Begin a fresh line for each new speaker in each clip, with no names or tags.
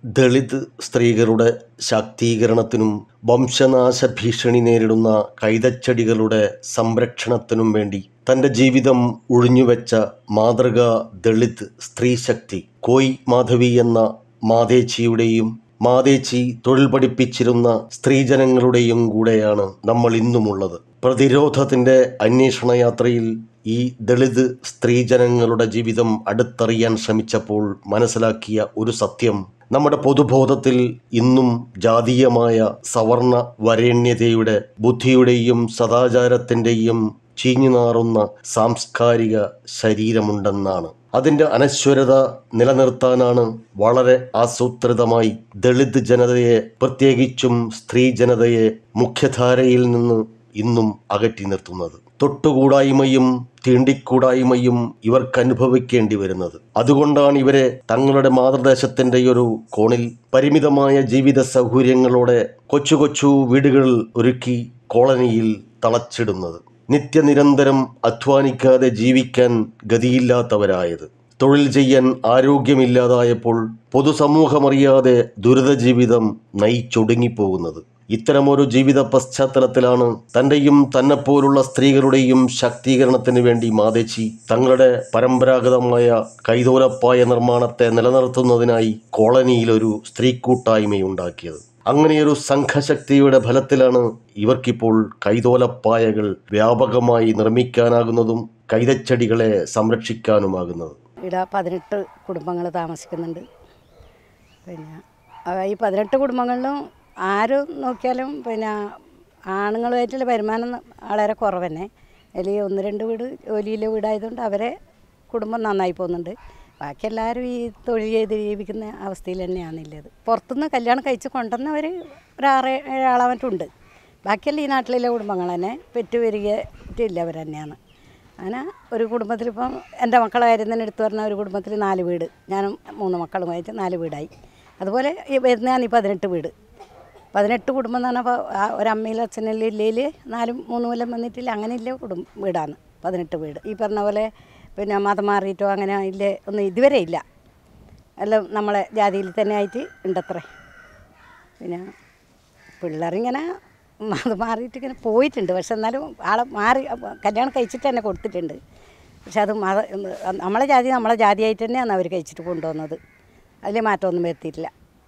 ദളിത് സ്ത്രീകളുടെ ശാക്തീകരണത്തിനും വംശനാശ ഭീഷണി നേരിടുന്ന കൈതച്ചെടികളുടെ സംരക്ഷണത്തിനും വേണ്ടി തൻ്റെ ജീവിതം ഒഴിഞ്ഞുവെച്ച മാതൃകാ ദളിത് സ്ത്രീശക്തി കോയ് മാധവി എന്ന മാതേച്ചിയുടെയും മാതേച്ചി തൊഴിൽ പഠിപ്പിച്ചിരുന്ന സ്ത്രീജനങ്ങളുടെയും കൂടെയാണ് നമ്മൾ ഇന്നുമുള്ളത് പ്രതിരോധത്തിൻ്റെ അന്വേഷണ യാത്രയിൽ ഈ ദളിത് സ്ത്രീജനങ്ങളുടെ ജീവിതം അടുത്തറിയാൻ ശ്രമിച്ചപ്പോൾ മനസ്സിലാക്കിയ ഒരു സത്യം നമ്മുടെ പൊതുബോധത്തിൽ ഇന്നും ജാതീയമായ സവർണ വരേണ്യതയുടെ ബുദ്ധിയുടെയും സദാചാരത്തിൻ്റെയും ചീഞ്ഞുനാറുന്ന സാംസ്കാരിക ശരീരമുണ്ടെന്നാണ് അതിൻ്റെ അനശ്വരത നിലനിർത്താനാണ് വളരെ ആസൂത്രിതമായി ദളിത് ജനതയെ പ്രത്യേകിച്ചും സ്ത്രീ ജനതയെ മുഖ്യധാരയിൽ നിന്ന് ഇന്നും അകറ്റി നിർത്തുന്നത് തൊട്ടുകൂടായ്മയും തീണ്ടിക്കൂടായ്മയും ഇവർക്ക് അനുഭവിക്കേണ്ടി വരുന്നത് അതുകൊണ്ടാണ് ഇവരെ തങ്ങളുടെ മാതൃദേശത്തിൻ്റെ ഒരു കോണിൽ പരിമിതമായ ജീവിത സൗകര്യങ്ങളോടെ കൊച്ചു കൊച്ചു വീടുകൾ ഒരുക്കി കോളനിയിൽ തളച്ചിടുന്നത് നിത്യനിരന്തരം അധ്വാനിക്കാതെ ജീവിക്കാൻ ഗതിയില്ലാത്തവരായത് തൊഴിൽ ചെയ്യാൻ ആരോഗ്യമില്ലാതായപ്പോൾ പൊതുസമൂഹമറിയാതെ ദുരിത ജീവിതം നയിച്ചൊടുങ്ങിപ്പോകുന്നത് ഇത്തരമൊരു ജീവിത പശ്ചാത്തലത്തിലാണ് തൻ്റെയും തന്നെപ്പോലുള്ള സ്ത്രീകളുടെയും ശാക്തീകരണത്തിന് വേണ്ടി മാതേച്ചി തങ്ങളുടെ പരമ്പരാഗതമായ കൈതോലപ്പായ നിർമ്മാണത്തെ നിലനിർത്തുന്നതിനായി കോളനിയിലൊരു സ്ത്രീ കൂട്ടായ്മയുണ്ടാക്കിയത് അങ്ങനെയൊരു സംഘശക്തിയുടെ ഫലത്തിലാണ് ഇവർക്കിപ്പോൾ കൈതോലപ്പായകൾ വ്യാപകമായി നിർമ്മിക്കാനാകുന്നതും കൈതച്ചെടികളെ സംരക്ഷിക്കാനുമാകുന്നത്
ഇവിടെ പതിനെട്ട് കുടുംബങ്ങൾ താമസിക്കുന്നുണ്ട് പിന്നെ ആ ഈ പതിനെട്ട് കുടുംബങ്ങളിലും ആര് നോക്കിയാലും പിന്നെ ആണുങ്ങളുമായിട്ടുള്ള വരുമാനം വളരെ കുറവ് തന്നെ അതിൽ ഒന്ന് രണ്ട് വീട് ജോലിയിലെ വീടായതുകൊണ്ട് അവരെ കുടുംബം നന്നായി പോകുന്നുണ്ട് ബാക്കി എല്ലാവരും ഈ തൊഴിൽ ചെയ്ത് ജീവിക്കുന്ന അവസ്ഥയിൽ തന്നെയാണുള്ളത് പുറത്തുനിന്ന് കല്യാണം കഴിച്ച് കൊണ്ടുവന്നവർ ഒരു ആറ് ഏഴാളാമറ്റുണ്ട് ബാക്കിയെല്ലാം ഈ നാട്ടിലെ കുടുംബങ്ങൾ തന്നെ പെറ്റു വരികയിട്ടില്ലവർ തന്നെയാണ് അങ്ങനെ ഒരു കുടുംബത്തിലിപ്പം എൻ്റെ മക്കളെ കാര്യം തന്നെ എടുത്തു പറഞ്ഞാൽ ഒരു കുടുംബത്തിൽ നാല് വീട് ഞാനും മൂന്ന് മക്കളുമായിട്ട് നാല് വീടായി അതുപോലെ ഈ വരുന്നതാണ് ഈ പതിനെട്ട് വീട് പതിനെട്ട് കുടുംബം എന്ന് പറഞ്ഞപ്പോൾ ആ ഒരമ്മയിലും അച്ഛനിലും ഇല്ലേൽ നാലും മൂന്ന് കൊല്ലം വന്നിട്ടില്ല അങ്ങനെ ഇല്ല കുടുംബ വീടാണ് പതിനെട്ട് വീട് ഈ പറഞ്ഞ പോലെ പിന്നെ മതം മാറിയിട്ടോ അങ്ങനെ ഇല്ല ഒന്നും ഇതുവരെ ഇല്ല എല്ലാം നമ്മളെ ജാതിയിൽ തന്നെ ആയിട്ട് ഉണ്ടത്രേ പിന്നെ പിള്ളേരിങ്ങനെ അത് മാറിയിട്ട് ഇങ്ങനെ പോയിട്ടുണ്ട് പക്ഷെ എന്നാലും ആളെ മാറി കല്യാണം കഴിച്ചിട്ട് തന്നെ കൊടുത്തിട്ടുണ്ട് പക്ഷെ അത് മത നമ്മളെ ജാതി നമ്മളെ ജാതിയായിട്ട് തന്നെയാണ് അവർ കഴിച്ചിട്ട് കൊണ്ടുവന്നത് അതിൽ മാറ്റമൊന്നും വരുത്തിയിട്ടില്ല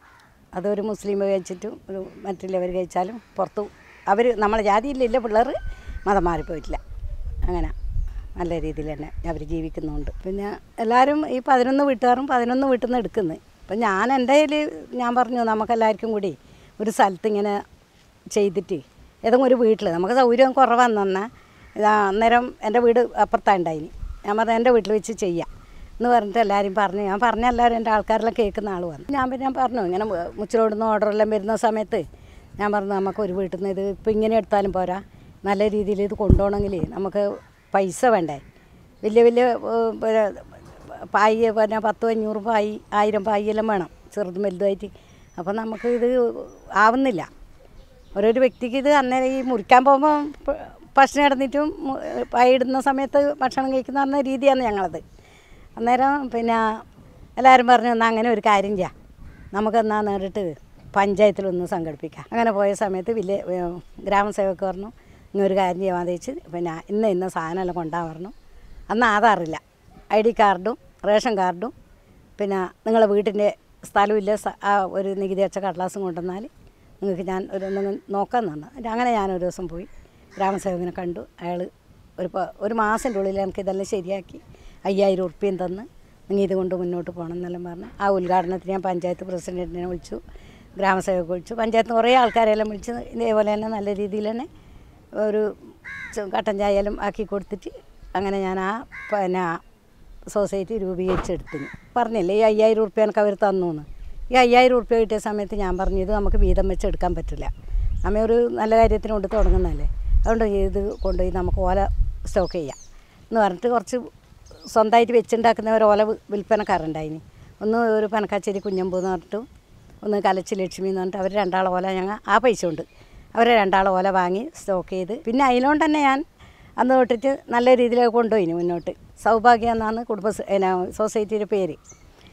അതൊരു മുസ്ലിം കഴിച്ചിട്ടും ഒരു മറ്റുള്ളവർ കഴിച്ചാലും പുറത്തു അവർ നമ്മളെ ജാതിയിലില്ല പിള്ളേർ മതം മാറിപ്പോയിട്ടില്ല അങ്ങനെ നല്ല രീതിയിൽ തന്നെ അവർ ജീവിക്കുന്നുണ്ട് പിന്നെ എല്ലാവരും ഈ പതിനൊന്ന് വീട്ടുകാരും പതിനൊന്ന് വീട്ടിൽ നിന്ന് എടുക്കുന്നത് അപ്പം ഞാൻ എൻ്റെ കയ്യിൽ ഞാൻ പറഞ്ഞു നമുക്കെല്ലാവർക്കും കൂടി ഒരു സ്ഥലത്ത് ഇങ്ങനെ ചെയ്തിട്ട് ഏതെങ്കിലും ഒരു വീട്ടിൽ നമുക്ക് സൗകര്യം കുറവാന്ന് പറഞ്ഞാൽ ഇതാ അന്നേരം എൻ്റെ വീട് അപ്പുറത്താണ് ഉണ്ടായിന് ഞാൻ പറഞ്ഞു എൻ്റെ വീട്ടിൽ വെച്ച് ചെയ്യാം എന്ന് പറഞ്ഞിട്ട് എല്ലാവരും പറഞ്ഞു ഞാൻ പറഞ്ഞ എല്ലാവരും എൻ്റെ ആൾക്കാരെല്ലാം കേൾക്കുന്ന ആൾ വന്നു ഞാൻ പിന്നെ ഞാൻ പറഞ്ഞു ഇങ്ങനെ മുച്ചിലോടുന്ന ഓർഡറെല്ലാം വരുന്ന സമയത്ത് ഞാൻ പറഞ്ഞു നമുക്ക് ഒരു വീട്ടിൽ നിന്ന് ഇത് ഇപ്പം ഇങ്ങനെ എടുത്താലും പോരാ നല്ല രീതിയിൽ ഇത് കൊണ്ടുപോകണമെങ്കിൽ നമുക്ക് പൈസ വേണ്ടേ വലിയ വലിയ ഏഹ്, പിന്നെ പായി പിന്നെ പത്തും അഞ്ഞൂറ് പായി ആയിരം പായെല്ലാം വേണം ചെറുതും വലുതുമായിട്ട് അപ്പം നമുക്ക് ഇത് ആവുന്നില്ല ഓരോരു വ്യക്തിക്ക് ഇത് അന്നേരം ഈ മുറിക്കാൻ പോകുമ്പോൾ ഭക്ഷണം ഇടന്നിട്ടും പായിടുന്ന സമയത്ത് ഭക്ഷണം കഴിക്കുന്ന പറഞ്ഞ രീതിയാണ് ഞങ്ങളത് അന്നേരം പിന്നെ എല്ലാവരും പറഞ്ഞു എന്നാൽ അങ്ങനെ ഒരു കാര്യം ചെയ്യാം നമുക്കെന്നാ നേരിട്ട് പഞ്ചായത്തിലൊന്ന് സംഘടിപ്പിക്കാം അങ്ങനെ പോയ സമയത്ത് വലിയ ഗ്രാമസേവക്ക് പറഞ്ഞു ഇങ്ങനെ ഒരു കാര്യം ചെയ്യാൻ വെച്ച് പിന്നെ ഇന്ന ഇന്ന സാധനമെല്ലാം കൊണ്ടുപോകാൻ പറഞ്ഞു അന്ന് ആധാറില്ല ഐ ഡി കാർഡും റേഷൻ കാർഡും പിന്നെ നിങ്ങളെ വീട്ടിൻ്റെ സ്ഥലമില്ല സ- ആ ഒരു നികുതി അടച്ച കടലാസും കൊണ്ടുവന്നാൽ നിങ്ങൾക്ക് ഞാൻ ഒരു നിങ്ങൾ നോക്കാൻ തന്നു അങ്ങനെ ഞാൻ ഒരു ദിവസം പോയി ഗ്രാമസേവകനെ കണ്ടു അയാൾ ഒരു പ- ഒരു മാസത്തിൻ്റെ ഉള്ളിൽ എനിക്ക് ഇതെല്ലാം ശരിയാക്കി അയ്യായിരം ഉറുപ്പ്യം തന്ന് നിങ്ങൾ ഇത് കൊണ്ട് മുന്നോട്ട് പോകണം എന്നെല്ലാം പറഞ്ഞ് ആ ഉദ്ഘാടനത്തിന് ഞാൻ പഞ്ചായത്ത് പ്രസിഡൻറ്റിനെ വിളിച്ചു ഗ്രാമസേവക വിളിച്ചു പഞ്ചായത്ത് കുറേ ആൾക്കാരെല്ലാം വിളിച്ച് ഇതേപോലെ തന്നെ നല്ല രീതിയിൽ തന്നെ ഒരു ച- കട്ടൻ ചായയെല്ലാം ആക്കി കൊടുത്തിട്ട് അങ്ങനെ ഞാൻ ആ പിന്നെ സൊസൈറ്റി രൂപീകരിച്ചെടുത്തിന് പറഞ്ഞില്ലേ ഈ അയ്യായിരം ഉറുപ്പ്യ എനിക്ക് അവർ തന്നു എന്ന് ഈ അയ്യായിരം ഉറുപ്പ്യ കിട്ടിയ സമയത്ത് ഞാൻ പറഞ്ഞു ഇത് നമുക്ക് വീതം വെച്ച് എടുക്കാൻ പറ്റില്ല നമ്മ ഒരു നല്ല കാര്യത്തിന് കൊണ്ട് തുടങ്ങുന്നതല്ലേ അതുകൊണ്ട് ഇത് കൊണ്ടുപോയി നമുക്ക് ഓല സ്റ്റോക്ക് ചെയ്യാം എന്ന് പറഞ്ഞിട്ട് കുറച്ച് സ്വന്തമായിട്ട് വെച്ചുണ്ടാക്കുന്ന ഒരു ഓല വി- വിൽപ്പനക്കാരുണ്ടായിന് ഒന്ന് ഒരു പനക്കാച്ചേരി കുഞ്ഞമ്പൂ എന്ന് പറഞ്ഞിട്ടും ഒന്ന് കലച്ചി ലക്ഷ്മി എന്ന് പറഞ്ഞിട്ട് അവർ രണ്ടാളെ ഓല ഞങ്ങൾ ആ പൈസ കൊണ്ട് അവരെ രണ്ടാളെ ഓല വാങ്ങി സ്റ്റോക്ക് ചെയ്ത് പിന്നെ അതിലോണ്ട് തന്നെ ഞാൻ അന്ന് തൊട്ടിട്ട് നല്ല രീതിയിൽ കൊണ്ടുപോയിന് മുന്നോട്ട് സൗഭാഗ്യ എന്നാണ് കുടുംബ സൊസൈറ്റിയുടെ പേര്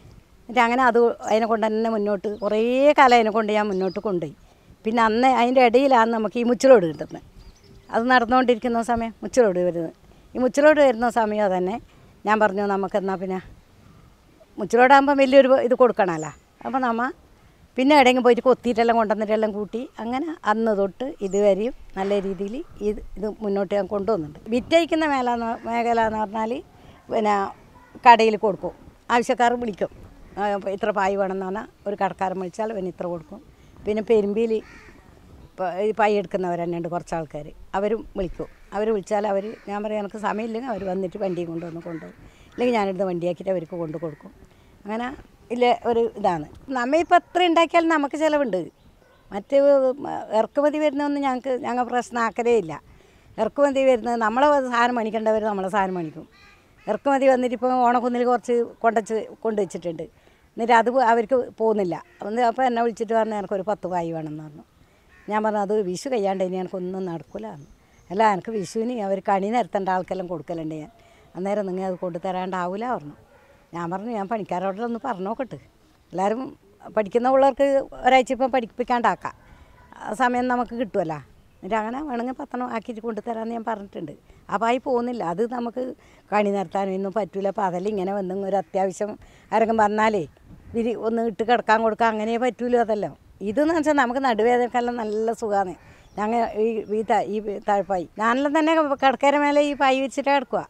എന്നിട്ട് അങ്ങനെ അത് അതിനെ കൊണ്ട് തന്നെ മുന്നോട്ട് കുറേ കാലം അതിനെ കൊണ്ട് ഞാൻ മുന്നോട്ട് കൊണ്ടുപോയി പിന്നെ അന്ന് അതിൻ്റെ ഇടയിലാണ് നമുക്ക് ഈ മുച്ചിലോട് കിട്ടുന്നത് അത് നടന്നുകൊണ്ടിരിക്കുന്ന സമയം മുച്ചിലോട് വരുന്നത് ഈ മുച്ചിലോട് വരുന്ന സമയം തന്നെ ഞാൻ പറഞ്ഞു നമുക്കെന്നാൽ പിന്നെ മുച്ചിലോടാകുമ്പോൾ വലിയൊരു ഇത് കൊടുക്കണമല്ലോ അപ്പോൾ നമ്മ പിന്നെ എവിടെയെങ്കിലും പോയിട്ട് കൊത്തിയിട്ടെല്ലാം കൊണ്ടുവന്നിട്ടെല്ലാം കൂട്ടി അങ്ങനെ അന്ന് തൊട്ട് ഇതുവരെയും നല്ല രീതിയിൽ ഇത് ഇത് മുന്നോട്ട് ഞാൻ കൊണ്ടുവന്നുണ്ട് വിറ്റയിക്കുന്ന മേല മേഖല എന്ന് പറഞ്ഞാൽ പിന്നെ കടയിൽ കൊടുക്കും ആവശ്യക്കാർ വിളിക്കും ആ, ഇപ്പൊ ഇത്ര പായ് വേണമെന്ന് പറഞ്ഞാൽ ഒരു കടക്കാരൻ വിളിച്ചാൽ പിന്നെ ഇത്ര കൊടുക്കും പിന്നെ പെരുമ്പിയിൽ ഇപ്പോൾ ഈ പൈ എടുക്കുന്നവർ തന്നെ ഉണ്ട് കുറച്ച് ആൾക്കാർ അവരും വിളിക്കും അവർ വിളിച്ചാൽ അവർ ഞാൻ പറയും എനിക്ക് സമയമില്ലെങ്കിൽ അവർ വന്നിട്ട് വണ്ടി കൊണ്ടുവന്ന് കൊണ്ടുപോകും ഇല്ലെങ്കിൽ ഞാനിടുന്ന വണ്ടിയാക്കിയിട്ട് അവർക്ക് കൊണ്ടു കൊടുക്കും അങ്ങനെ ഇല്ല ഒരു ഇതാണ് നമ്മ ഇപ്പോൾ എത്ര ഉണ്ടാക്കിയാലും നമുക്ക് ചിലവുണ്ട് മറ്റ് ഇറക്കുമതി വരുന്നതൊന്നും ഞങ്ങൾക്ക് ഞങ്ങൾ പ്രശ്നമാക്കലേ ഇല്ല ഇറക്കുമതി വരുന്നത് നമ്മളെ സാധനം മണിക്കേണ്ടവർ നമ്മളെ സാധനം മണിക്കും ഇറക്കുമതി വന്നിട്ട് ഇപ്പോൾ ഓണക്കുന്നിൽ കുറച്ച് കൊണ്ടുവച്ച് കൊണ്ടുവച്ചിട്ടുണ്ട് എന്നിട്ട് അത് അവർക്ക് പോകുന്നില്ല എന്നിട്ട് അപ്പോൾ എന്നെ വിളിച്ചിട്ട് പറഞ്ഞു എനിക്കൊരു പത്ത് കായ് വേണമെന്ന് പറഞ്ഞു ഞാൻ പറഞ്ഞു അത് വിഷു കഴിയാണ്ട് ഇനി എനിക്കൊന്നും നടക്കില്ല അല്ല എനിക്ക് വിഷുവിന് അവർ കണി നിരത്തേണ്ട ആൾക്കെല്ലാം കൊടുക്കലുണ്ട് ഞാൻ അന്നേരം നിങ്ങൾ അത് കൊണ്ടു തരാണ്ടാവില്ല പറഞ്ഞു ഞാൻ പറഞ്ഞു ഞാൻ പണിക്കാരോടെ ഒന്ന് പറഞ്ഞു നോക്കട്ടെ എല്ലാവരും പഠിക്കുന്ന പിള്ളേർക്ക് ഒരാഴ്ച ഇപ്പം പഠിപ്പിക്കാണ്ടാക്കാം ആ സമയം നമുക്ക് കിട്ടുമല്ലോ എന്നിട്ട് അങ്ങനെ വേണമെങ്കിൽ പത്തെണ്ണം ആക്കിയിട്ട് കൊണ്ടുതരാമെന്ന് ഞാൻ പറഞ്ഞിട്ടുണ്ട് അപ്പോൾ ആയി പോകുന്നില്ല അത് നമുക്ക് കണി നിർത്താനും ഒന്നും പറ്റൂല അപ്പോൾ അതെല്ലാം ഇങ്ങനെ വന്ന് ഒരു അത്യാവശ്യം ആരെങ്കിലും വന്നാലേ വിരി ഒന്ന് ഇട്ട് കിടക്കാൻ കൊടുക്കാൻ അങ്ങനെ പറ്റൂലോ അതെല്ലാം ഇതെന്ന് വെച്ചാൽ നമുക്ക് നടുവേദനക്കെല്ലാം നല്ല സുഖമാണ് ഞങ്ങൾ ഈ ഈ ത- ഈ താഴ്പായി ഞാനെല്ലാം തന്നെ കിടക്കര മേലെ ഈ പായി വെച്ചിട്ട് കിടക്കുക